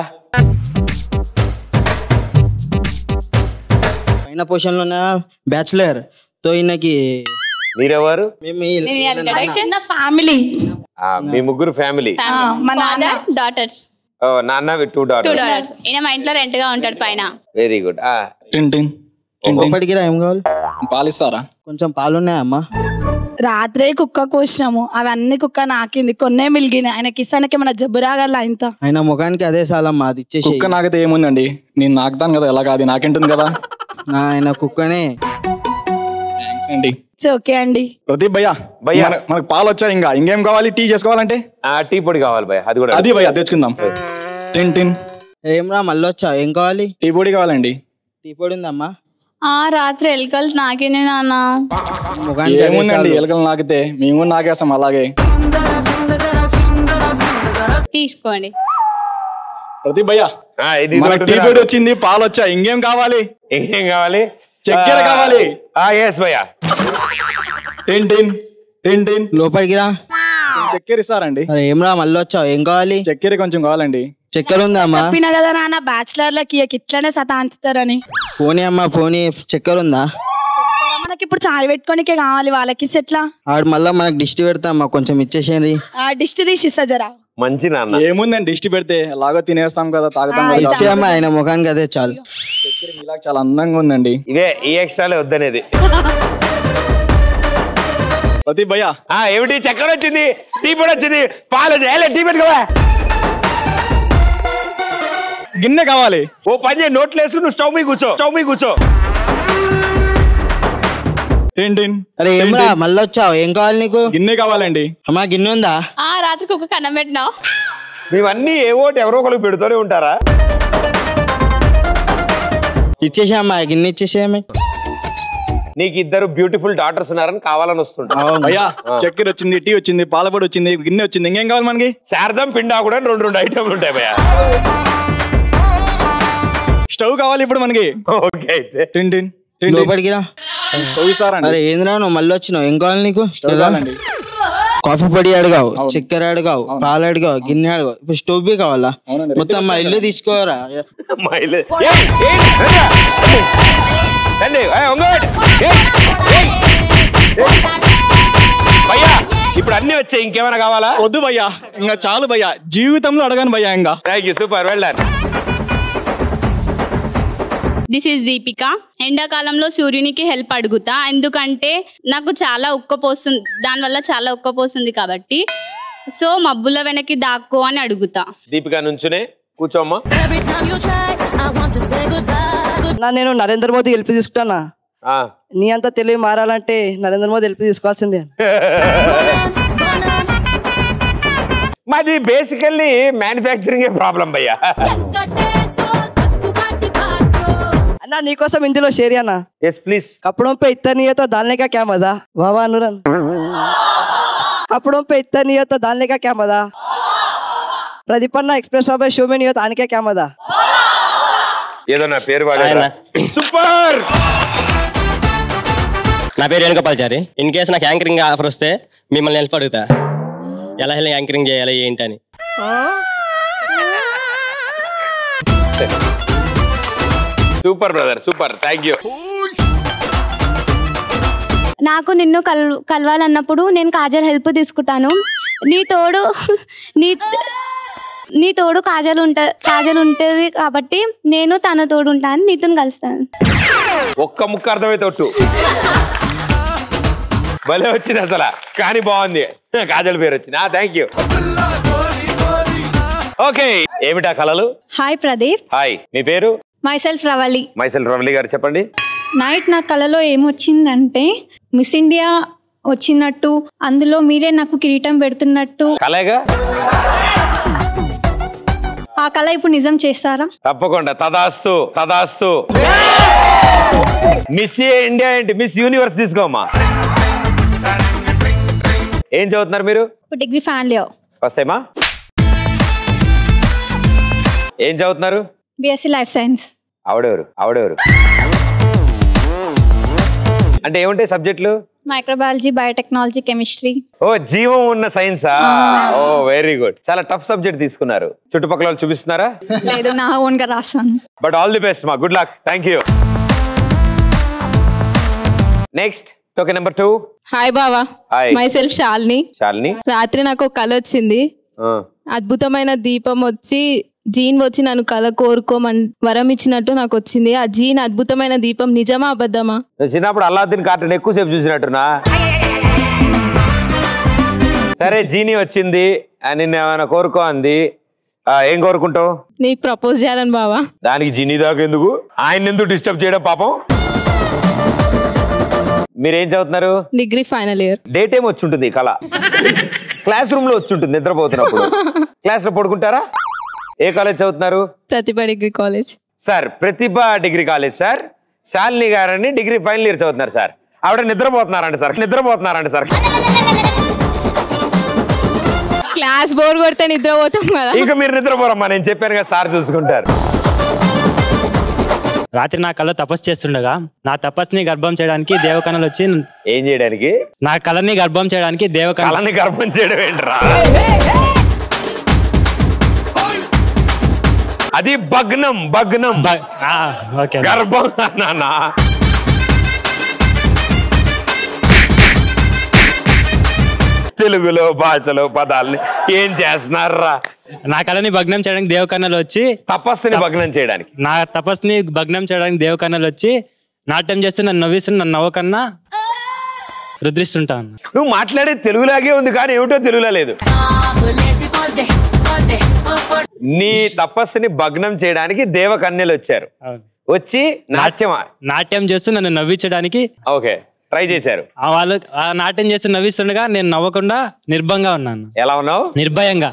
పైన పొజిషన్ లోనే బ్యాచులర్ తో ఈయనకి మీరెవరు మేము ఈ- చిన్న ఫ్యామిలీ ఆ, మీ ముగ్గురు ఫ్యామిలీ మా నాన్న డాటర్స్ నాన్న టూ టూ డాటర్ డాటర్స్ ఈయన మా ఇంట్లో రెంట్ గా ఉంటాడు పైన వెరీ గుడ్ టిన్ టిన్ ఇప్పటికి రా ఏం కావాలి పాలిస్తారా కొంచెం పాలున్నాయమ్మా రాత్రే కుక్క కోసినాము అవన్నీ కుక్క నాకింది కొన్నే మిలిగినాయి ఆయనకి ఇస్తానికి ఏమైనా జబ్బు రాగల ఇంత ఆయన ముఖానికి అదే సాలమ్మా అది ఇచ్చేసి కుక్క నాకైతే ఏముందండి నేను నాకుతాను కదా ఎలా కాదు నాకేంటుంది కదా ఆయన కుక్కనే థ్యాంక్స్ అండి ఓకే అండి ప్రదీప్ భయ్యా భయ్యా. మన- మనకు పాలు వచ్చాయి ఇంకా ఇంకేం కావాలి టీ చేసుకోవాలంటే టీ పొడి కావాలి భయ అది కూడా అది భయ్యా తెచ్చుకుందాం టిన్ టిన్ ఏమ్రా మళ్ళీ వచ్చావు ఏం కావాలి టీ పొడి కావాలండి టీ పొడి ఉందమ్మా ఆ రాత్రి ఎలుకలు నాకేనే నాన్న ముఖానికి అదే ఏముందండి సాలు. ఎలకలు నాకితే మేము కూడా నాకేస్తాం అలాగే తీసుకోండి ప్రదీప్ భయ్యా ఆ, ఇది మనకు ఇంకోటి టీ ఉంది పొడి నాకు. వచ్చింది పాలు వచ్చాయి ఇంకేం కావాలి ఇంకేం కావాలి చక్కెర ఆ, కావాలి ఆ ఎస్ భయ్యా టిన్ టిన్ టిన్ టిన్ లోపలికి రా చక్కెర ఇస్తారండి అరే ఏమ్రా మళ్ళీ వచ్చావు ఏం కావాలి చక్కెర కొంచెం కావాలండి చక్కెర ఉందా అమ్మా చెప్పిన కదా నాన్న బ్యాచులర్లకి ఇట్లనే సతాంచుతారని పోనీ అమ్మా పోనీ చక్కెర ఉందా మనకి ఇప్పుడు చాయ్ పెట్టుకోనికే కావాలి వాళ్ళకి ఎట్లా ఆడు మళ్ళీ మనకు దిష్టి పెడతా అమ్మా కొంచెం ఇచ్చేసేయండి ఆ డిస్ట్ తీసి ఇస్తా జరా మంచి నాన్న ఏముందండి దిష్టి పెడితే ఎలాగో తినేస్తాం కదా తాగుతాం ఆ, కదా ఇచ్చే అమ్మా ఆయన ముఖానికి అదే చాలు చక్కెర మీలాగా చాలా అందంగా ఉందండి ఇవే ఈ ఎక్స్ట్రాలే వద్దనేది ప్రదీప్ భయ్యా ఆ ఏమిటి చక్కెర వచ్చింది టీ పొడి వచ్చింది పాలు వచ్చి- ఏలే, టీ పెట్టుకోవా గిన్నె కావాలి ఓ పని చేయి నోట్లు వేసుకుని నువ్వు స్టవ్ మీద కూర్చో స్టవ్ మీద కూర్చో టిన్ టిన్ అరే ఏమ్రా మళ్ళీ వచ్చావు ఏం కావాలి నీకు గిన్నె కావాలండి అమ్మా గిన్నె ఉందా ఆ రాత్రి కుక్క కన్నం పెట్టినావు మేమన్నీ ఏవోటి ఎవరో ఒకరికి పెడుతూనే ఉంటారా ఇచ్చేసే అమ్మా గిన్నె ఇచ్చేసేయమే నీకు ఇద్దరు బ్యూటిఫుల్ డాటర్స్ ఉన్నారని కావాలని వస్తుంటా అయ్యా చక్కెర వచ్చింది టీ వచ్చింది పాలపొడి వచ్చింది గిన్నె వచ్చింది ఇంకేం కావాలి మనకి శారదం పిండా కూడా రెండు రెండు ఐటమ్లు ఉంటాయి భయ్యా స్టవ్ కావాలి ఇప్పుడు మనకి ఓకే అయితే టిన్ టిన్ టిన్ టిన్. లోపలికి రా స్టవ్ ఇస్తారండి అరే ఏంద్రా నువ్వు మళ్ళీ వచ్చినావు ఏం కావాలి నీకు స్టవ్ కావాలండి కాఫీ పొడి అడిగావు చక్కెర అడిగావు పాలు అడిగావు గిన్నె అడిగావు ఇప్పుడు స్టవ్ బి కావాలా అవునండి, మొత్తం మా ఇల్లు తీసుకోరా మా ఇల్లు- ఏయ్, ఏయ్, రండి. రండి, ఏయ్, ఒంగోట్. ఏయ్, ఏయ్, ఏయ్. భయ్యా ఇప్పుడు అన్ని వచ్చాయి ఇంకేమైనా కావాలా వద్దు భయ్యా ఇంకా చాలు భయ్యా జీవితంలో అడగాను భయ్యా ఇంకా థ్యాంక్ యూ సూపర్ వెళ్ళాను దిస్ ఈజ్ దీపిక ఎండాకాలంలో సూర్యునికి హెల్ప్ అడుగుతా ఎందుకంటే నాకు చాలా ఉక్కపోస్తుంది దానివల్ల చాలా ఉక్కపోస్తుంది కాబట్టి సో మబ్బుల వెనక్కి దాక్కో అని అడుగుతా దీపిక నుంచునే కూర్చోమ్మా నా నేను నరేంద్ర మోదీ హెల్ప్ తీసుకుంటానా ఆ. నీ అంత తెలివి మారాలంటే నరేంద్ర మోదీ హెల్ప్ తీసుకోవాల్సిందే మాది బేసికల్లీ మ్యానుఫ్యాక్చరింగ్ ప్రాబ్లం భయ్యా అన్నా నీకోసం ఇందులో షేర్ అన్న ఎస్ ప్లీజ్ कपड़ों पे इतना नहीं है तो डालने का क्या मजा वाह वाह अनुरन कपड़ों पे इतना नहीं है तो डालने का क्या मजा प्रदीपन्ना एक्सप्रेस पे शो में नहीं हो तो आने का क्या मजा ఏదో నా పేరు వాడారా సూపర్ నా పేరు రేణుగోపాల్చారి ఇన్ కేసు నాకు యాంకరింగ్ ఆఫర్ వస్తే మిమ్మల్ని హెల్ప్ అడుగుతా ఎలా హెల్ప్ యాంకరింగ్ చేయాలి ఏంటని super brother super thank you నాకు నిన్ను కల్ కలవాలన్నప్పుడు నేను కాజల్ హెల్ప్ తీసుకుంటాను నీ తోడు నీ నీ తోడు కాజల్ ఉంట కాజల్ ఉంటుంది కాబట్టి నేను తన తోడు ఉంటాను నీతో కలుస్తాను ఒక్క ముక్క అర్థమైతే ఒట్టు భలే వచ్చింది అసలు కానీ బాగుంది కాజల్ పేరు వచ్చింది థ్యాంక్ యూ ఓకే ఏమిటా కళలు హాయ్ ప్రదీప్ హాయ్ మీ పేరు myself Ravali myself Ravali గారు చెప్పండి నైట్ నా కలలో ఏమొచ్చిందంటే మిస్ ఇండియా వచ్చినట్టు అందులో మీరే నాకు కిరీటం పెడుతున్నట్టు కళగా ఆ కళ ఇప్పుడు నిజం చేస్తారా తప్పకుండా తదాస్తు తదాస్తు మిస్ ఇండియా ఏంటి మిస్ యూనివర్స్ తీసుకోమ్మా ఏం చదువుతున్నారు మీరు ఇప్పుడు డిగ్రీ ఫైనల్ ఇయర్ ఫస్ట్ టైమా ఏం చదువుతున్నారు బిఎస్సి లైఫ్ సైన్స్ ఆవిడెవరు ఆవిడెవరు అంటే ఏముంటాయి సబ్జెక్టులు మైక్రోబయాలజీ బయోటెక్నాలజీ కెమిస్ట్రీ ఓ జీవం ఉన్న సైన్సా ఓ వెరీ గుడ్ చాలా టఫ్ సబ్జెక్ట్ తీసుకున్నారు చుట్టుపక్కల వాళ్ళు చూపిస్తున్నారా లేదు నా ఓన్ గా రాస్తాను బట్ ఆల్ ది బెస్ట్ మా good luck thank you next token number two hi బావా hi myself Shalini Shalini రాత్రి నాకు ఒక కళ వచ్చింది ఆ, అద్భుతమైన దీపం వచ్చి జీన్ వచ్చి నన్ను కళ కోరుకోమని వరం ఇచ్చినట్టు నాకు వచ్చింది ఆ జీన్ అద్భుతమైన దీపం నిజమా అబద్ధమా నేను చిన్నప్పుడు అల్లాద్దీన్ కార్టూన్ ఎక్కువసేపు చూసినట్టున్నా సరే జీని వచ్చింది ఆ, నిన్ను ఏమైనా కోరుకో అంది ఆ, ఏం కోరుకుంటావు నీకు ప్రపోజ్ చేయాలని బావా దానికి జీని దాకా ఎందుకు ఆయన ఎందుకు డిస్టర్బ్ చేయడం పాపం మీరేం చదువుతున్నారు degree final year day time వచ్చి ఉంటుంది ఈ కళ క్లాస్ రూమ్ లో వచ్చి ఉంటుంది నిద్రపోతున్నప్పుడు క్లాస్ లో పడుకుంటారా ఏ కాలేజ్ చదువుతున్నారు Pratibha degree college sir Pratibha degree college sir Shalini గారని డిగ్రీ ఫైనల్ ఇయర్ చదువుతున్నారు సార్ ఆవిడ నిద్రపోతున్నారంట సార్ నిద్రపోతున్నారంట సార్ క్లాస్ బోర్ కొడితే నిద్రపోతాం కదా ఇంకా మీరు నిద్రపోరమ్మా నేను చెప్పాను కదా సార్ చూసుకుంటారు రాత్రి నా కళ తపస్సు చేస్తుండగా నా తపస్సుని గర్భం చేయడానికి దేవకణలు వచ్చి ఏం చేయడానికి నా కళని గర్భం చేయడానికి దేవకణ కళని గర్భం చేయడం ఏంట్రా అది భగ్నం భగ్నం ఓకే గర్భం నాన్న తెలుగులో భాషలో పదాలని ఏం చేస్తున్నారా నా కళని భగ్నం చేయడానికి దేవకన్నలు వచ్చి తపస్సుని భగ్నం చేయడానికి నా తపస్సుని భగ్నం చేయడానికి దేవకన్నలు వచ్చి నాట్యం చేస్తూ నన్ను నవ్విస్తూ నన్ను నవ్వకన్నా రుద్రిస్తుంటాను నువ్వు మాట్లాడేది తెలుగులాగే ఉంది కానీ ఏమిటో తెలుగులో లేదు నీ తపస్సుని భగ్నం చేయడానికి దేవకన్యలు వచ్చారు వచ్చి నాట్యం నాట్యం చేస్తూ నన్ను నవ్వించడానికి ఓకే ట్రై చేశారు ఆ వాళ్ళు ఆ నాట్యం చేస్తూ నవ్విస్తుండగా నేను నవ్వకుండా నిర్భంగా ఉన్నాను ఎలా ఉన్నావు నిర్భయంగా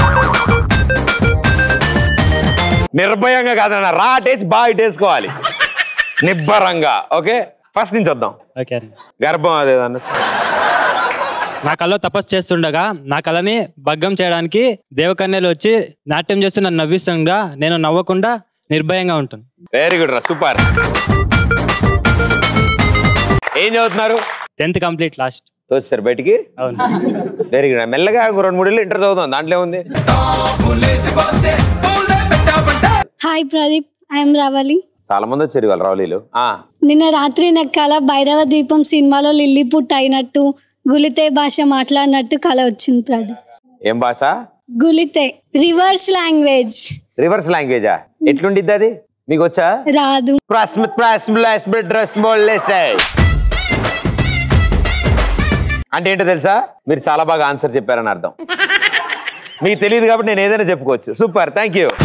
నిర్భయంగా కాదన్న రా టేసి బాగా ఇటేసుకోవాలి నిబ్బరంగా ఓకే ఫస్ట్ నుంచి వద్దాం ఓకే గర్భం అదేదన్న నా కళలో తపస్సు చేస్తుండగా నా కళని భగ్గం చేయడానికి దేవకన్యలు వచ్చి నాట్యం చేస్తూ నన్ను నవ్విస్తుండగా నేను నవ్వకుండా నిర్భయంగా ఉంటాను వెరీ గుడ్ రా సూపర్ ఏం చదువుతున్నారు టెన్త్ కంప్లీట్ లాస్ట్ తోస్తారు బయటికి అవును వెరీ గుడ్ మెల్లగా ఇంకో రెండు మూడు ఇంటర్ చదువుతాం దాంట్లో ఉంది హాయ్ ప్రదీప్ ఐఎమ్ రవలి చాలా మంది వచ్చారు వాళ్ళు రౌలీలు ఆ నిన్న రాత్రి నాకు కళ భైరవ దీపం సినిమాలో లిల్లీ పుట్ అయినట్టు గులితే భాష మాట్లాడినట్టు కళ వచ్చింది ప్రదీప్ ఏం భాష గులితే రివర్స్ లాంగ్వేజ్ రివర్స్ లాంగ్వేజా ఎట్లుండిద్ది అది మీకు వచ్చా రాదు ప్రాస్మిత్ ప్రాస్మిట్ డ్రెస్ అంటే ఏంటో తెలుసా మీరు చాలా బాగా ఆన్సర్ చెప్పారని అర్థం మీకు తెలియదు కాబట్టి నేను ఏదైనా చెప్పుకోవచ్చు super thank you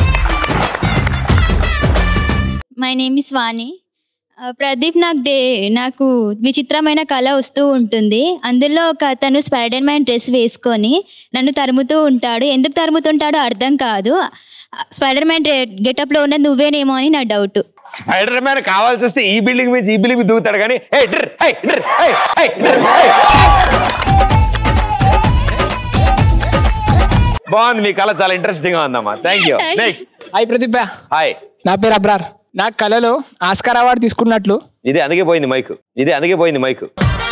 my name is Vani ఆ, ప్రదీప్ నాకు డే నాకు విచిత్రమైన కళ వస్తూ ఉంటుంది అందులో ఒక అతను స్పైడర్ మ్యాన్ డ్రెస్ వేసుకొని నన్ను తరుముతూ ఉంటాడు ఎందుకు తరుముతుంటాడో అర్థం కాదు స్పైడర్ మ్యాన్ గెటప్లో ఉన్నది నువ్వేనేమో అని నా డౌట్ స్పైడర్ మ్యాన్ కావాల్సి వస్తే ఈ బిల్డింగ్ మీద ఈ బిల్డింగ్ మీద దూకుతాడు కానీ "Hey, డ్ర్, hey, డ్ర్, hey, hey, డ్ర్, hey." బాగుంది మీ కళ చాలా ఇంట్రెస్టింగ్ గా ఉందమ్మా thank you next hi Pradeep hi నా పేరు అబ్రార్ నా కళలో ఆస్కార్ అవార్డు తీసుకున్నట్లు ఇది అందుకే పోయింది మైక్ ఇది అందుకే పోయింది మైక్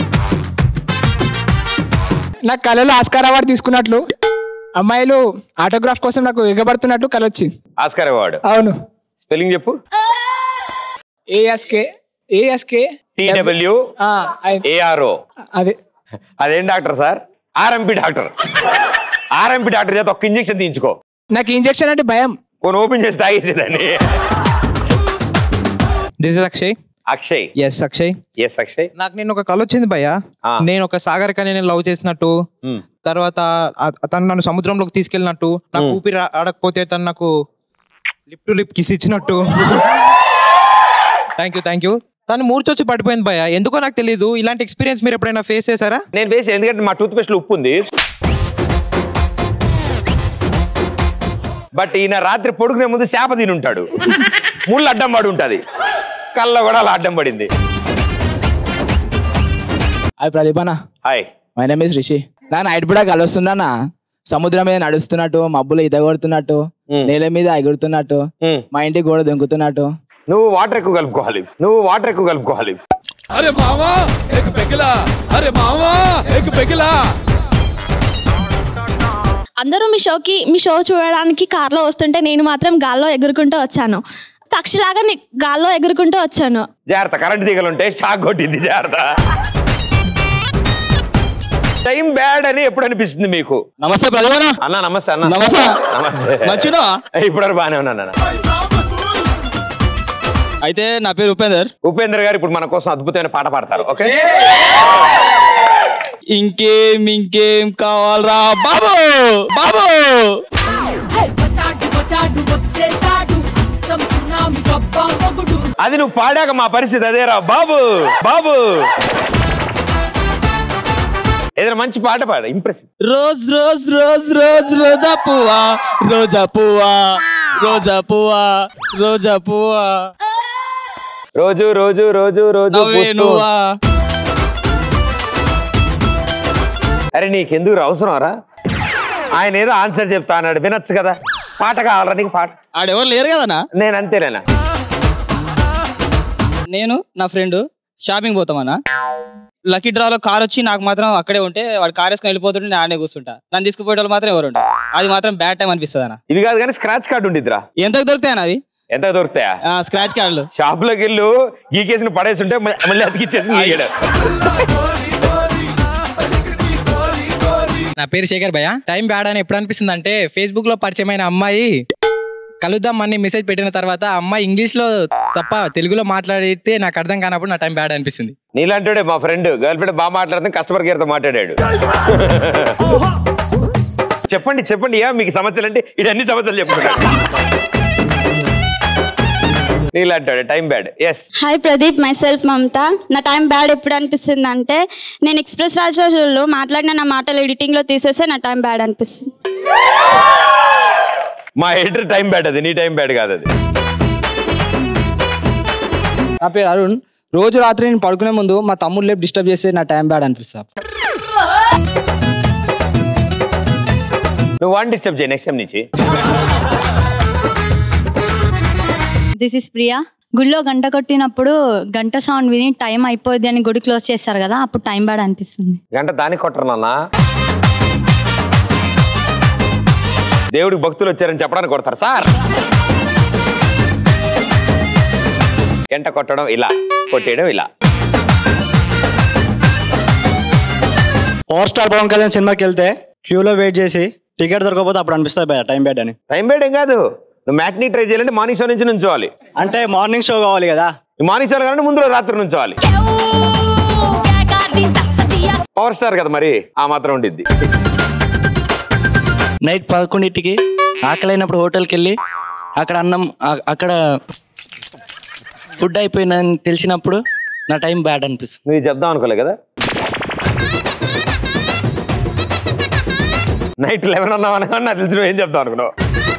నా కళలో ఆస్కార్ అవార్డు తీసుకున్నట్లు అమ్మాయిలు ఆటోగ్రాఫ్ కోసం నాకు ఎగబడుతున్నట్టు కళ వచ్చింది ఆస్కార్ అవార్డు అవును స్పెల్లింగ్ చెప్పు ఏఎస్కే ఏఎస్కే టీడబ్ల్యూ ఏఆర్ఓ అదే అదేం doctor sir RMP doctor RMP doctor చేత ఒక్క ఇంజెక్షన్ తీయించుకో నాకు ఇంజెక్షన్ అంటే భయం కొన్ని ఓపెన్ చేసి తాగేసేదాన్ని this is Akshay Akshay yes Akshay yes Akshay నాకు నేను ఒక కళ వచ్చింది భయ్య నేను ఒక సాగర్ కని నేను లవ్ చేసినట్టు తర్వాత ఆ- తను నన్ను సముద్రంలోకి తీసుకెళ్ళినట్టు నాకు ఊపిరి ఆ- ఆడకపోతే తను నాకు లిప్ టు లిప్ కిస్ ఇచ్చినట్టు థ్యాంక్ యూ థ్యాంక్ యూ తను మూర్చొచ్చి పడిపోయింది భయ్య ఎందుకో నాకు తెలియదు ఇలాంటి ఎక్స్పీరియన్స్ మీరు ఎప్పుడైనా ఫేస్ చేశారా నేను వేసి ఎందుకంటే మా టూత్ పేస్ట్ లో ఉప్పు ఉంది బట్ ఈయన రాత్రి పొడుకునే ముందు చేప తిని ఉంటాడు ముళ్ళు అడ్డం పడి ఉంటది కళ్ళ కూడా అలా అడ్డం పడింది హాయ్ ప్రదీపన hi my name is Rishi నా నైట్ కూడా కలుస్తుందన్న సముద్రం మీద నడుస్తున్నట్టు మబ్బులు ఈత కొడుతున్నట్టు నేల మీద ఎగురుతున్నట్టు మా ఇంటి గోడ దొంకుతున్నట్టు నువ్వు వాటర్ ఎక్కువ కలుపుకోవాలి నువ్వు వాటర్ ఎక్కువ కలుపుకోవాలి अरे मामा एक पेगला अरे मामा एक पेगला అందరూ మీ షోకి మీ షో చూడడానికి కార్లో వస్తుంటే నేను మాత్రం గాల్లో ఎగురుకుంటూ వచ్చాను పక్షిలాగా ని- గాల్లో ఎగురుకుంటూ వచ్చాను జాగ్రత్త కరెంట్ తీగలు ఉంటాయి షాక్ కొట్టింది జాగ్రత్త టైం బ్యాడ్ అని ఎప్పుడు అనిపిస్తుంది మీకు నమస్తే ప్రదీపన అన్న నమస్తే అన్న నమస్తే. నమస్తే మంచిదా? ఇప్పుడు బాగానే ఉన్నాను అన్న అయితే నా పేరు ఉపేందర్ ఉపేందర్ గారు ఇప్పుడు మన కోసం అద్భుతమైన పాట పాడతారు ఓకే ఇంకేం ఇంకేం కావాలరా బాబు బాబు అది నువ్వు పాడాక మా పరిస్థితి అదేరా బాబు బాబు ఏదైనా మంచి పాట పాడ impress rose rose rose rose రోజా పువ్వా రోజా పువ్వా రోజా పువ్వా రోజా పువ్వా రోజు రోజు రోజు రోజు నవ్వే పూస్తూ- నువ్వా అరే నీకెందుకు అవసరం రా ఆయన ఏదో ఆన్సర్ చెప్తా అన్నాడు వినొచ్చు కదా పాట కావాలరా నీకు పాట ఆడెవరు లేరు కదనా నేను అంతేలేనా నేను నా ఫ్రెండ్ షాపింగ్ పోతామన్నా లక్కీ డ్రాలో కార్ వచ్చి నాకు మాత్రం అక్కడే ఉంటే వాడు కార్ వేసుకొని వెళ్ళిపోతుంటే నేను ఆడనే కూర్చుంటా నన్ను తీసుకుపోయే వాళ్ళు మాత్రం ఎవరు ఉంటారు అది మాత్రం బ్యాడ్ టైం అనిపిస్తుంది అన్న ఇవి కాదు కానీ స్క్రాచ్ కార్డు ఉండిద్దిరా ఎంతకు దొరుకుతాయన్న అవి ఎంత దొరుకుతాయా స్క్రాచ్ కార్డులు షాప్ లోకి వెళ్ళు గీకేసిన పడేసి ఉంటే మళ్ళీ- మళ్ళీ అతికిచ్చేసి గీయడం నా పేరు శేఖర్ భయ్య టైం బ్యాడ్ అని ఎప్పుడు అనిపిస్తుంది అంటే ఫేస్బుక్ లో పరిచయమైన అమ్మాయి కలుద్దాం అని మెసేజ్ పెట్టిన తర్వాత ఆ అమ్మాయి ఇంగ్లీష్ లో తప్ప తెలుగులో మాట్లాడితే నాకు అర్థం కానప్పుడు నా టైం బ్యాడ్ అనిపిస్తుంది నీలాంటి మా ఫ్రెండ్ గర్ల్ ఫ్రెండ్ బాగా మాట్లాడుతుంది కస్టమర్ కేర్ తో మాట్లాడాడు చెప్పండి చెప్పండి యా మీకు సమస్యలు అంటే ఇటు అన్ని సమస్యలు చెప్పుకున్నాడు నీలాంటాడు time bad yes hi Pradeep myself Mamata నా టైం బ్యాడ్ ఎప్పుడు అనిపిస్తుంది అంటే నేను ఎక్స్ప్రెస్ రాజాలో మాట్లాడిన నా మాటలు ఎడిటింగ్లో తీసేస్తే నా టైం బ్యాడ్ అనిపిస్తుంది మా ఎడిటర్ టైం బ్యాడ్ అది నీ టైం బ్యాడ్ కాదు అది నా పేరు అరుణ్ రోజు రాత్రి నేను పడుకునే ముందు మా తమ్ముడు లేపు డిస్టర్బ్ చేస్తే నా టైం బ్యాడ్ అనిపిస్తా నువ్వు వన్ డిస్టర్బ్ చేయి నెక్స్ట్ టైం నుంచి దిస్ ఇస్ ప్రియా గుడిలో గంట కొట్టినప్పుడు గంట సౌండ్ విని టైం అయిపోయింది అని గుడి క్లోజ్ చేస్తారు కదా అప్పుడు టైం బ్యాడ్ అనిపిస్తుంది గంట దానికి కొట్టరు నాన్న దేవుడికి భక్తులు వచ్చారని చెప్పడానికి కొడతారు సార్ గంట కొట్టడం ఇలా కొట్టేయడం ఇలా పవర్ స్టార్ పవన్ కళ్యాణ్ సినిమాకి వెళ్తే క్యూలో వెయిట్ చేసి టికెట్ దొరకకపోతే అప్పుడు అనిపిస్తుంది భయ టైం బ్యాడ్ అని టైం బ్యాడ్ ఏం కాదు నువ్వు మ్యాట్నీ ట్రై చేయాలంటే మార్నింగ్ షో నుంచి నుంచోవాలి అంటే మార్నింగ్ షో కావాలి కదా మార్నింగ్ షో కావాలంటే ముందు రోజు రాత్రి నుంచోవాలి పవర్ స్టార్ కదా మరి ఆ మాత్రం ఉండిద్ది నైట్ పదకొండింటికి ఆకలి అయినప్పుడు హోటల్కి వెళ్ళి అక్కడ అన్నం ఆ- అక్కడ ఫుడ్ అయిపోయిందని తెలిసినప్పుడు నా టైం బ్యాడ్ అనిపిస్తుంది నువ్వు ఇది చెప్దాం అనుకోలే కదా నైట్ లెవెన్ అన్నావు అనగా నాకు తెలిసి నువ్వు ఏం చెప్తావు అనుకున్నావు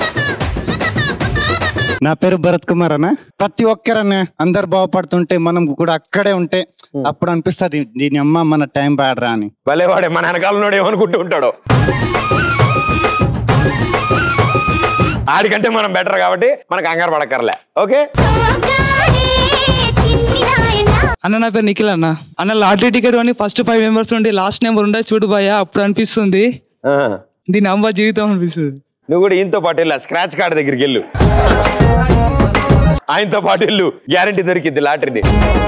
నా పేరు భరత్ కుమార్ అన్న ప్రతి ఒక్కరన్న అందరు బాగుపడుతుంటే మనం కూడా అక్కడే ఉంటే అప్పుడు అనిపిస్తుంది దీని అమ్మ మన టైం బ్యాడ్రా అని భలేవాడే మన వెనకాల ఉన్నాడు ఏమనుకుంటూ ఉంటాడో ఆడికంటే మనం బెటర్ కాబట్టి మనకు కంగారు పడక్కర్లే ఓకే అన్న నా పేరు నిఖిల్ అన్న అన్న లాటరీ టికెట్ అని ఫస్ట్ ఫైవ్ మెంబర్స్ ఉండి లాస్ట్ నెంబర్ ఉండే చూడు భయ్యా అప్పుడు అనిపిస్తుంది దీని అమ్మ జీవితం అనిపిస్తుంది నువ్వు కూడా ఈయనతో పాటు వెళ్ళు స్క్రాచ్ కార్డ్ దగ్గరికి వెళ్ళు ఆయనతో పాటు వెళ్ళు గ్యారంటీ దొరికింది లాటరీని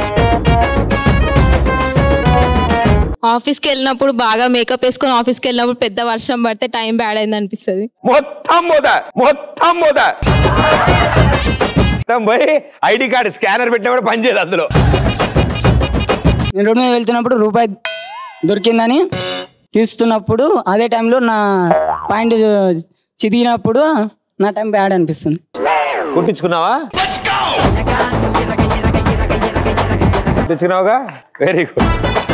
ఆఫీస్కి వెళ్ళినప్పుడు బాగా మేకప్ వేసుకొని ఆఫీస్కి వెళ్ళినప్పుడు పెద్ద వర్షం పడితే టైం బ్యాడ్ అయింది అనిపిస్తుంది మొత్తం పోదా మొత్తం పోదా మొత్తం పోయి ఐడి కార్డు స్కానర్ పెట్టినా కూడా పనిచేయదు అందులో నేను రోడ్డు మీద వెళ్తున్నప్పుడు రూపాయి దొరికిందని తీస్తున్నప్పుడు అదే టైంలో నా పాయింట్ చిదిగినప్పుడు నా టైం బ్యాడ్ అనిపిస్తుంది కుట్టించుకున్నావా కుట్టించుకున్నావుగా very good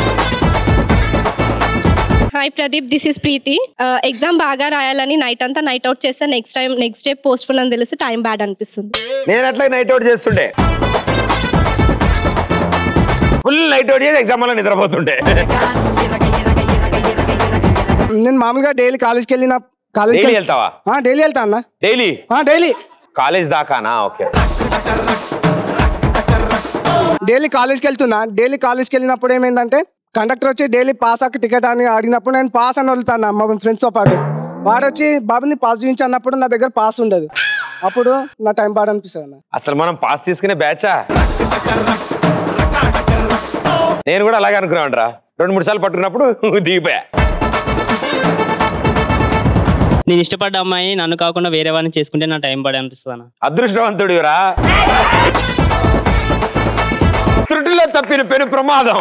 hi Pradeep this is Preethi exam బాగా రాయాలని నైట్ అంతా నైట్ అవుట్ చేస్తే next time next day postpone అని తెలిసి టైం బ్యాడ్ అనిపిస్తుంది నేను అట్లా నైట్ అవుట్ చేస్తుండే ఫుల్ నైట్ అవుట్ చేసి ఎగ్జామ్ వల్ల నిద్రపోతుండే నేను మామూలుగా డైలీ కాలేజ్కి వెళ్ళిన కాలేజ్కి డైలీ వెళ్తావా డైలీ వెళ్తా అన్న డైలీ డైలీ కాలేజ్ దాకానా ఓకే డైలీ కాలేజ్కి వెళ్తున్నా డైలీ కాలేజ్కి వెళ్ళినప్పుడు ఏమైందంటే కండక్టర్ వచ్చి డైలీ పాస్ అక్క టికెట్ అని అడిగినప్పుడు నేను పాస్ అని వదులుతాను మా ఫ్రెండ్స్తో పాటు వాడు వచ్చి బాబుని పాస్ చూపించి అన్నప్పుడు నా దగ్గర పాస్ ఉండదు అప్పుడు నా టైం పాడు అనిపిస్తుంది అన్న అసలు మనం పాస్ తీసుకునే బ్యాచా నేను కూడా అలాగే అనుకున్నాను రా రెండు మూడు సార్లు పట్టుకున్నప్పుడు దిగిపోయా నేను ఇష్టపడ్డ అమ్మాయి నన్ను కాకుండా వేరే వాడిని చేసుకుంటే నా టైం పడే అనిపిస్తుంది అన్న అదృష్టవంతుడు రా త్రుటిలో తప్పిన పెను ప్రమాదం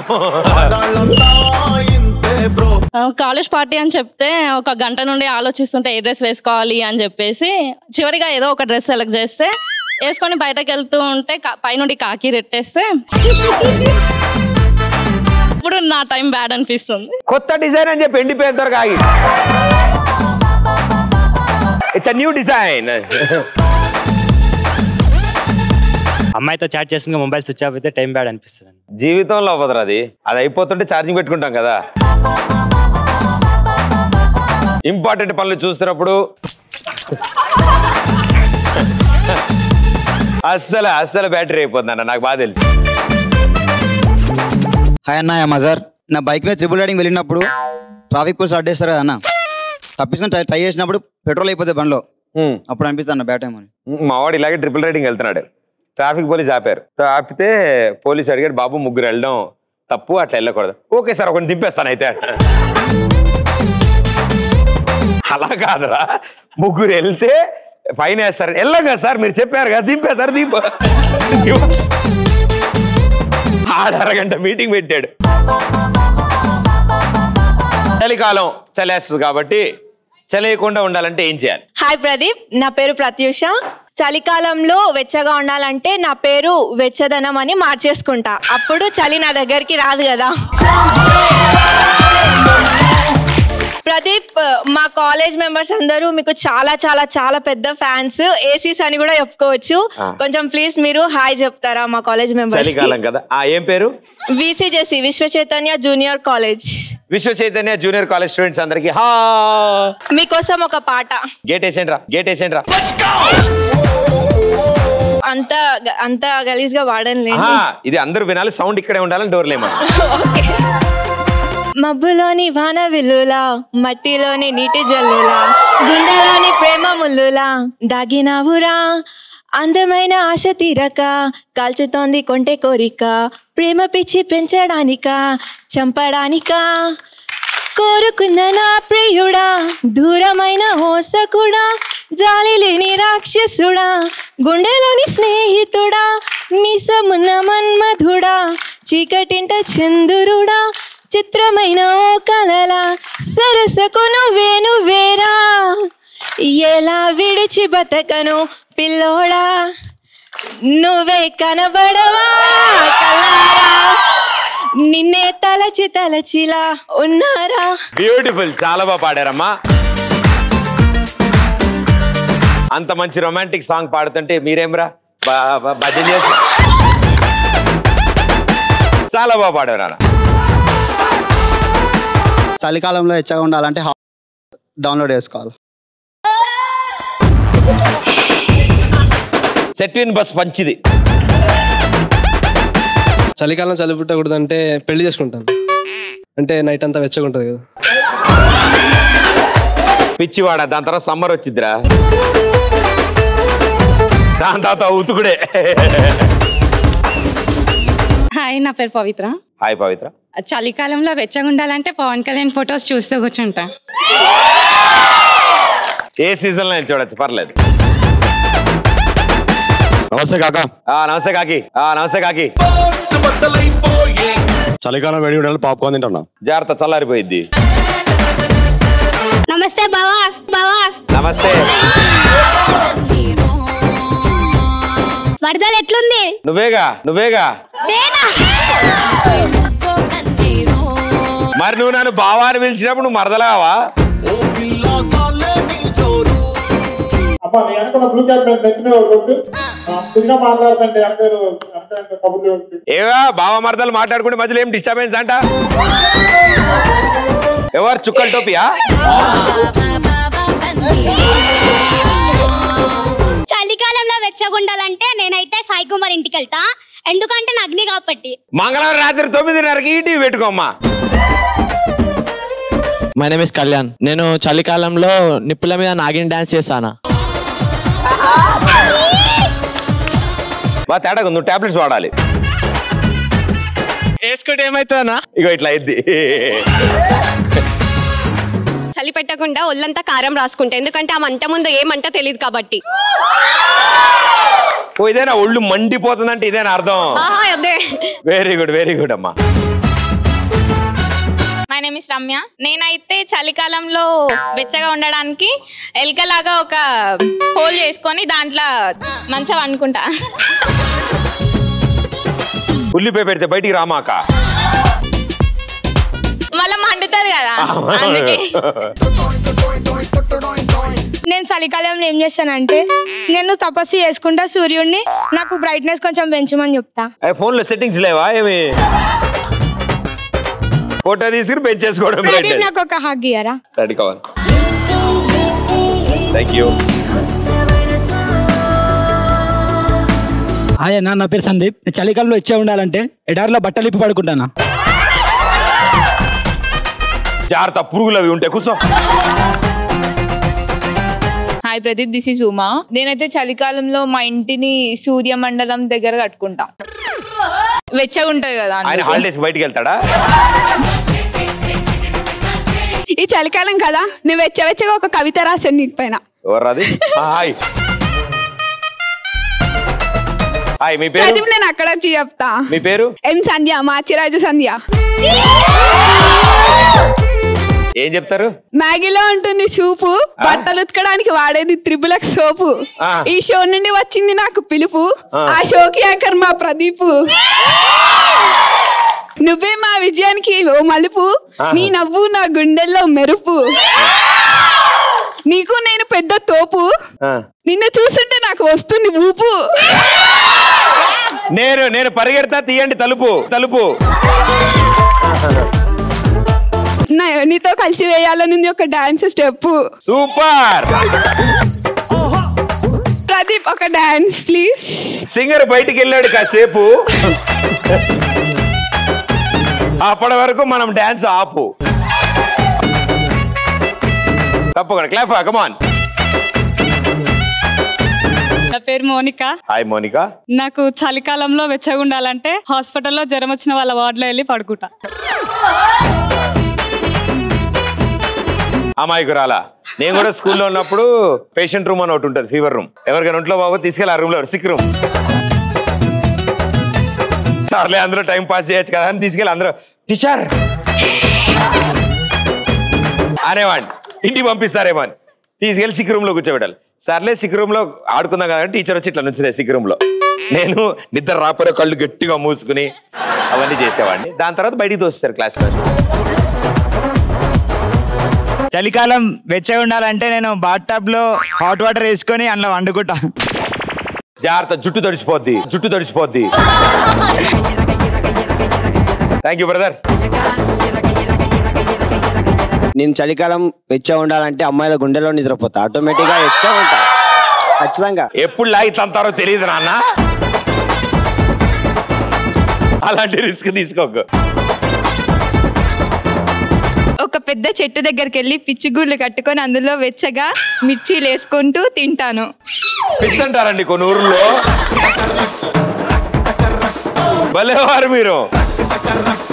కాలేజ్ పార్టీ అని చెప్తే ఒక గంట నుండి ఆలోచిస్తుంటే ఏ డ్రెస్ వేసుకోవాలి అని చెప్పేసి చివరిగా ఏదో ఒక డ్రెస్ సెలెక్ట్ చేస్తే వేసుకొని బయటకు వెళ్తూ ఉంటే కా- పైనుండి కాకి రెట్టేస్తే ఇప్పుడు నా టైం బ్యాడ్ అనిపిస్తుంది కొత్త డిజైన్ అని చెప్పి ఎండిపోయేంత వరకు ఆగి ఇట్స్ న్యూ డిజైన్ అమ్మాయితో చాట్ చేసుకుని మొబైల్ స్విచ్ ఆఫ్ అయితే టైం బ్యాడ్ అనిపిస్తుంది జీవితంలో అవ్వదురా అది అది అయిపోతుంటే ఛార్జింగ్ పెట్టుకుంటాం కదా ఇంపార్టెంట్ పనులు చూస్తున్నప్పుడు అస్సలు అస్సలు బ్యాటరీ అయిపోతుంది అన్న నాకు బాగా తెలుసు హాయ్ అన్న మజార్ నా బైక్ మీద త్రిబుల్ రైడింగ్ వెళ్ళినప్పుడు ట్రాఫిక్ పోలీస్ అడ్డేస్తారు కదా అన్న తప్పించుకొని ట్రై ట్రై చేసినప్పుడు పెట్రోల్ అయిపోతే బండిలో అప్పుడు అనిపిస్తుంది అన్న బ్యాట్ టైం అని మా వాడు ఇలాగే ట్రిపుల్ రైడింగ్ వెళ్తున్నాడు ట్రాఫిక్ పోలీస్ ఆపారు సో ఆపితే పోలీస్ అడిగాడు బాబు ముగ్గురు వెళ్ళడం తప్పు అట్లా వెళ్ళకూడదు ఓకే సార్ ఒకటి దింపేస్తాను అయితే అలా కాదురా ముగ్గురు వెళ్తే ఫైన్ వేస్తారు వెళ్ళగా సార్ మీరు చెప్పారు కదా దింపేస్తారు దింప ఆడ అరగంట మీటింగ్ పెట్టాడు చలికాలం చలేస్తుంది కాబట్టి చలేయకుండా ఉండాలంటే ఏం చేయాలి హాయ్ ప్రదీప్ నా పేరు ప్రత్యూష చలికాలంలో వెచ్చగా ఉండాలంటే నా పేరు వెచ్చదనం అని మార్చేసుకుంటా అప్పుడు చలి నా దగ్గరికి రాదు కదా ప్రదీప్ మా కాలేజ్ మెంబర్స్ అందరూ మీకు చాలా చాలా చాలా పెద్ద ఫ్యాన్స్ ఏసీస్ అని కూడా చెప్పుకోవచ్చు ఆ. కొంచెం ప్లీజ్ మీరు హాయ్ చెప్తారా మా కాలేజ్ మెంబర్స్ చలికాలం కదా ఆ ఏం పేరు విసిజెసి విశ్వ చైతన్య జూనియర్ కాలేజ్ విశ్వ చైతన్య జూనియర్ కాలేజ్ స్టూడెంట్స్ అందరికి హా మీకోసం ఒక పాట గేట్ వేసేయండి రా గేట్ వేసేయండి రా అంత అంత గలీజ్ గా వాడనులేండి ఆహా, ఇది అందరూ వినాలి సౌండ్ ఇక్కడే ఉండాలని డోర్ లేమా మబ్బులోని వాన విల్లులా మట్టిలోని నీటి జల్లులా గుండెలోని ప్రేమ ముల్లులా దాగినావురా అందమైన ఆశ తీరక కాల్చుతోంది కొంటె కోరిక ప్రేమ పిచ్చి పెంచడానిక చంపడానికా కోరుకున్న నా ప్రియుడా దూరమైన హోసకుడా జాలి లేని రాక్షసుడా గుండెలోని స్నేహితుడా మీసమున్న మన్మధుడా చీకటింట చందురుడా చిత్రమైన ఓ కలల సరసకు నువ్వే నువ్వేరా ఎలా విడిచి బతకను పిల్లోడా నువ్వే కనబడవా కలారా నిన్నే తలచి తలచిలా ఉన్నారా బ్యూటిఫుల్ చాలా బాగా పాడారమ్మా అంత మంచి రొమాంటిక్ సాంగ్ పాడుతుంటే మీరేంరా బా- బా- భజన చేసి చాలా బాగా పాడారు అన్న చలికాలంలో ఎచ్చగా ఉండాలంటే డౌన్లోడ్ చేసుకోవాలి సెట్విన్ బస్ మంచిది చలికాలం చలి పుట్టకూడదు అంటే పెళ్లి చేసుకుంటాను అంటే నైట్ అంతా వెచ్చగా ఉంటుంది కదా పిచ్చివాడ దాని తర్వాత సమ్మర్ వచ్చిద్దిరా దాని తర్వాత ఉతుకుడే హాయ్ నా పేరు పవిత్ర హాయ్ పవిత్ర చలికాలంలో వెచ్చగా ఉండాలంటే పవన్ కళ్యాణ్ ఫొటోస్ చూస్తూ కూర్చుంటా ఏ సీజన్ లో అయినా చూడొచ్చు పర్లేదు నమస్తే కాకా ఆ నమస్తే కాకి ఆ నమస్తే కాకి చలికాలం వేడి ఉండాలి పాప్కార్న్ తింటున్నా జాగ్రత్త చల్లారిపోయిద్ది నమస్తే బావా బావా నమస్తే వరదలు ఎట్లుంది నువ్వేగా నువ్వేగా నేనా మరి నువ్వు నన్ను బావాని పిలిచినప్పుడు నువ్వు మరదలావా అమ్మా నీ అనుకున్న బ్లూ క్యాప్ నెత్తిన కొట్టు తిరిగా మాట్లాడుతుంటే అందరూ అంటే కబుర్లు ఏవా బావ మరదలు మాట్లాడుకుంటే మధ్యలో ఏం డిస్టర్బెన్స్ అంట ఎవరు చుక్కల టోపియా చలికాలంలో వెచ్చగా ఉండాలంటే నేనైతే సాయి కుమార్ ఇంటికి వెళ్తా ఎందుకంటే నా అగ్ని కాబట్టి మంగళవారం రాత్రి తొమ్మిదిన్నరకి ఈ టీవీ పెట్టుకోమ్మా మై నేమ్ ఇస్ కళ్యాణ్ నేను చలికాలంలో నిప్పుల మీద నాగిన్ డాన్స్ చేశానా బా తేడా నువ్వు టాబ్లెట్స్ వాడాలి వేసుకుంటే ఏమైతుందన్నా ఇగో ఇట్లా అయింది చలి పెట్టకుండా ఒళ్ళంతా కారం రాసుకుంటా ఎందుకంటే ఆ మంట ముందు ఏ మంట తెలియదు కాబట్టి ఓ ఇదేనా ఒళ్ళు మండిపోతుందంటే ఇదేనా అర్థం ఆహా, అదే వెరీ గుడ్ వెరీ గుడ్ అమ్మా మై నేమ్ ఇస్ రమ్య నేనైతే చలికాలంలో వెచ్చగా ఉండడానికి ఎలకలాగా ఒక హోల్ చేసుకొని దాంట్లో మంచిగా అనుకుంటా ఉల్లిపాయ పెడితే బయటికి రామాక మళ్ళీ మండుతుంది కదా అందుకే నేను చలికాలంలో ఏం చేస్తానంటే నేను తపస్సు చేసుకుంటా సూర్యుడిని నాకు బ్రైట్నెస్ కొంచెం పెంచమని చెప్తా ఫోన్ లో సెట్టింగ్స్ లేవా ఏమి ఫోటో తీసుకుని పెంచేసుకోవడం ప్రదీప్ నాకు ఒక హగ్ ఇయ్యరా రెడీ కావాలి థ్యాంక్ యూ హాయ్ అన్న నా పేరు సందీప్ నేను చలికాలంలో ఇచ్చే ఉండాలంటే ఎడారిలో బట్టలు ఇప్పి పడుకుంటానా జాగ్రత్త పురుగులు అవి ఉంటాయి కూర్చో hi Pradeep this is Uma నేనైతే చలికాలంలో మా ఇంటిని సూర్యమండలం దగ్గర కట్టుకుంటాం వెచ్చగా ఉంటది కదా ఆయన అందుకు. హాలిడేస్ బయటికి వెళ్తాడా ఈ చలికాలం కదా నేను వెచ్చ వెచ్చగా ఒక కవిత రాశాను నీకు పైన ఎవరు అది హాయ్ హాయ్ మీ పేరు ప్రదీప్ నేను అక్కడ వచ్చి చెప్తా మీ పేరు ఎం సంధ్య మాచిరాజు సంధ్య ఏం చెప్తారు మ్యాగీలో ఉంటుంది సూపు బట్టలు ఉతకడానికి వాడేది త్రిబులక్ సోపు ఆ. ఈ షో నుండి వచ్చింది నాకు పిలుపు ఆ. ఆ షోకి యాంకర్ మా ప్రదీప్ నువ్వే మా విజయానికి ఓ మలుపు ఆహా. నీ నవ్వు నా గుండెల్లో మెరుపు నీకు నేను పెద్ద తోపు ఆ. నిన్ను చూస్తుంటే నాకు వస్తుంది ఊపు నేను నేను పరిగెడతా తీయండి తలుపు తలుపు నా- నీతో కలిసి వేయాలనుంది ఒక డాన్స్ స్టెప్ సూపర్ ప్రదీప్ ఒక డాన్స్ ప్లీజ్ సింగర్ బయటికి వెళ్ళాడు కాసేపు అప్పటి వరకు మనం డాన్స్ ఆపు తప్పకుండా క్లాప్ కమాన్ నా పేరు మోనిక హాయ్ మోనికా నాకు చలికాలంలో వెచ్చగా ఉండాలంటే హాస్పిటల్లో జ్వరం వచ్చిన వాళ్ళ వార్డులో వెళ్ళి పడుకుంటా అమాయకురాల నేను కూడా స్కూల్లో ఉన్నప్పుడు పేషెంట్ రూమ్ అని ఒకటి ఉంటుంది ఫీవర్ రూమ్ ఎవరికైనా ఒంట్లో బాబు తీసుకెళ్ళి ఆ రూమ్ లో సిక్ రూమ్ సర్లే అందులో టైం పాస్ చేయొచ్చు కదా అని తీసుకెళ్ళి అందరూ టీచర్ అనేవాడిని ఇంటికి పంపిస్తారేమో అని తీసుకెళ్ళి సిక్ రూమ్ లో కూర్చోబెట్టాలి సర్లే సిక్ రూమ్ లో ఆడుకుందాం కదా టీచర్ వచ్చి ఇట్లా నుంచింది సిక్ రూమ్ లో నేను నిద్ర రాపరే కళ్ళు గట్టిగా మూసుకుని అవన్నీ చేసేవాడిని దాని తర్వాత బయటికి తోస్తారు క్లాస్ లో చలికాలం వెచ్చగా ఉండాలంటే నేను బాత్ టబ్ లో హాట్ వాటర్ వేసుకొని అందులో వండుకుంటా జాగ్రత్త జుట్టు తడిసిపోద్ది జుట్టు తడిసిపోద్ది థ్యాంక్ యూ బ్రదర్ నేను చలికాలం వెచ్చగా ఉండాలంటే అమ్మాయిల గుండెలో నిద్రపోతా ఆటోమేటిక్గా వెచ్చగా ఉంటా ఖచ్చితంగా ఎప్పుడు లాగి తంతారో తెలియదు నాన్న అలాంటి రిస్క్ తీసుకోకు ఒక పెద్ద చెట్టు దగ్గరికి వెళ్ళి పిచ్చిగూళ్ళు కట్టుకొని అందులో వెచ్చగా మిర్చీలు వేసుకుంటూ తింటాను పిచ్ అంటారండి కొన్ని ఊర్లో భలేవారు మీరు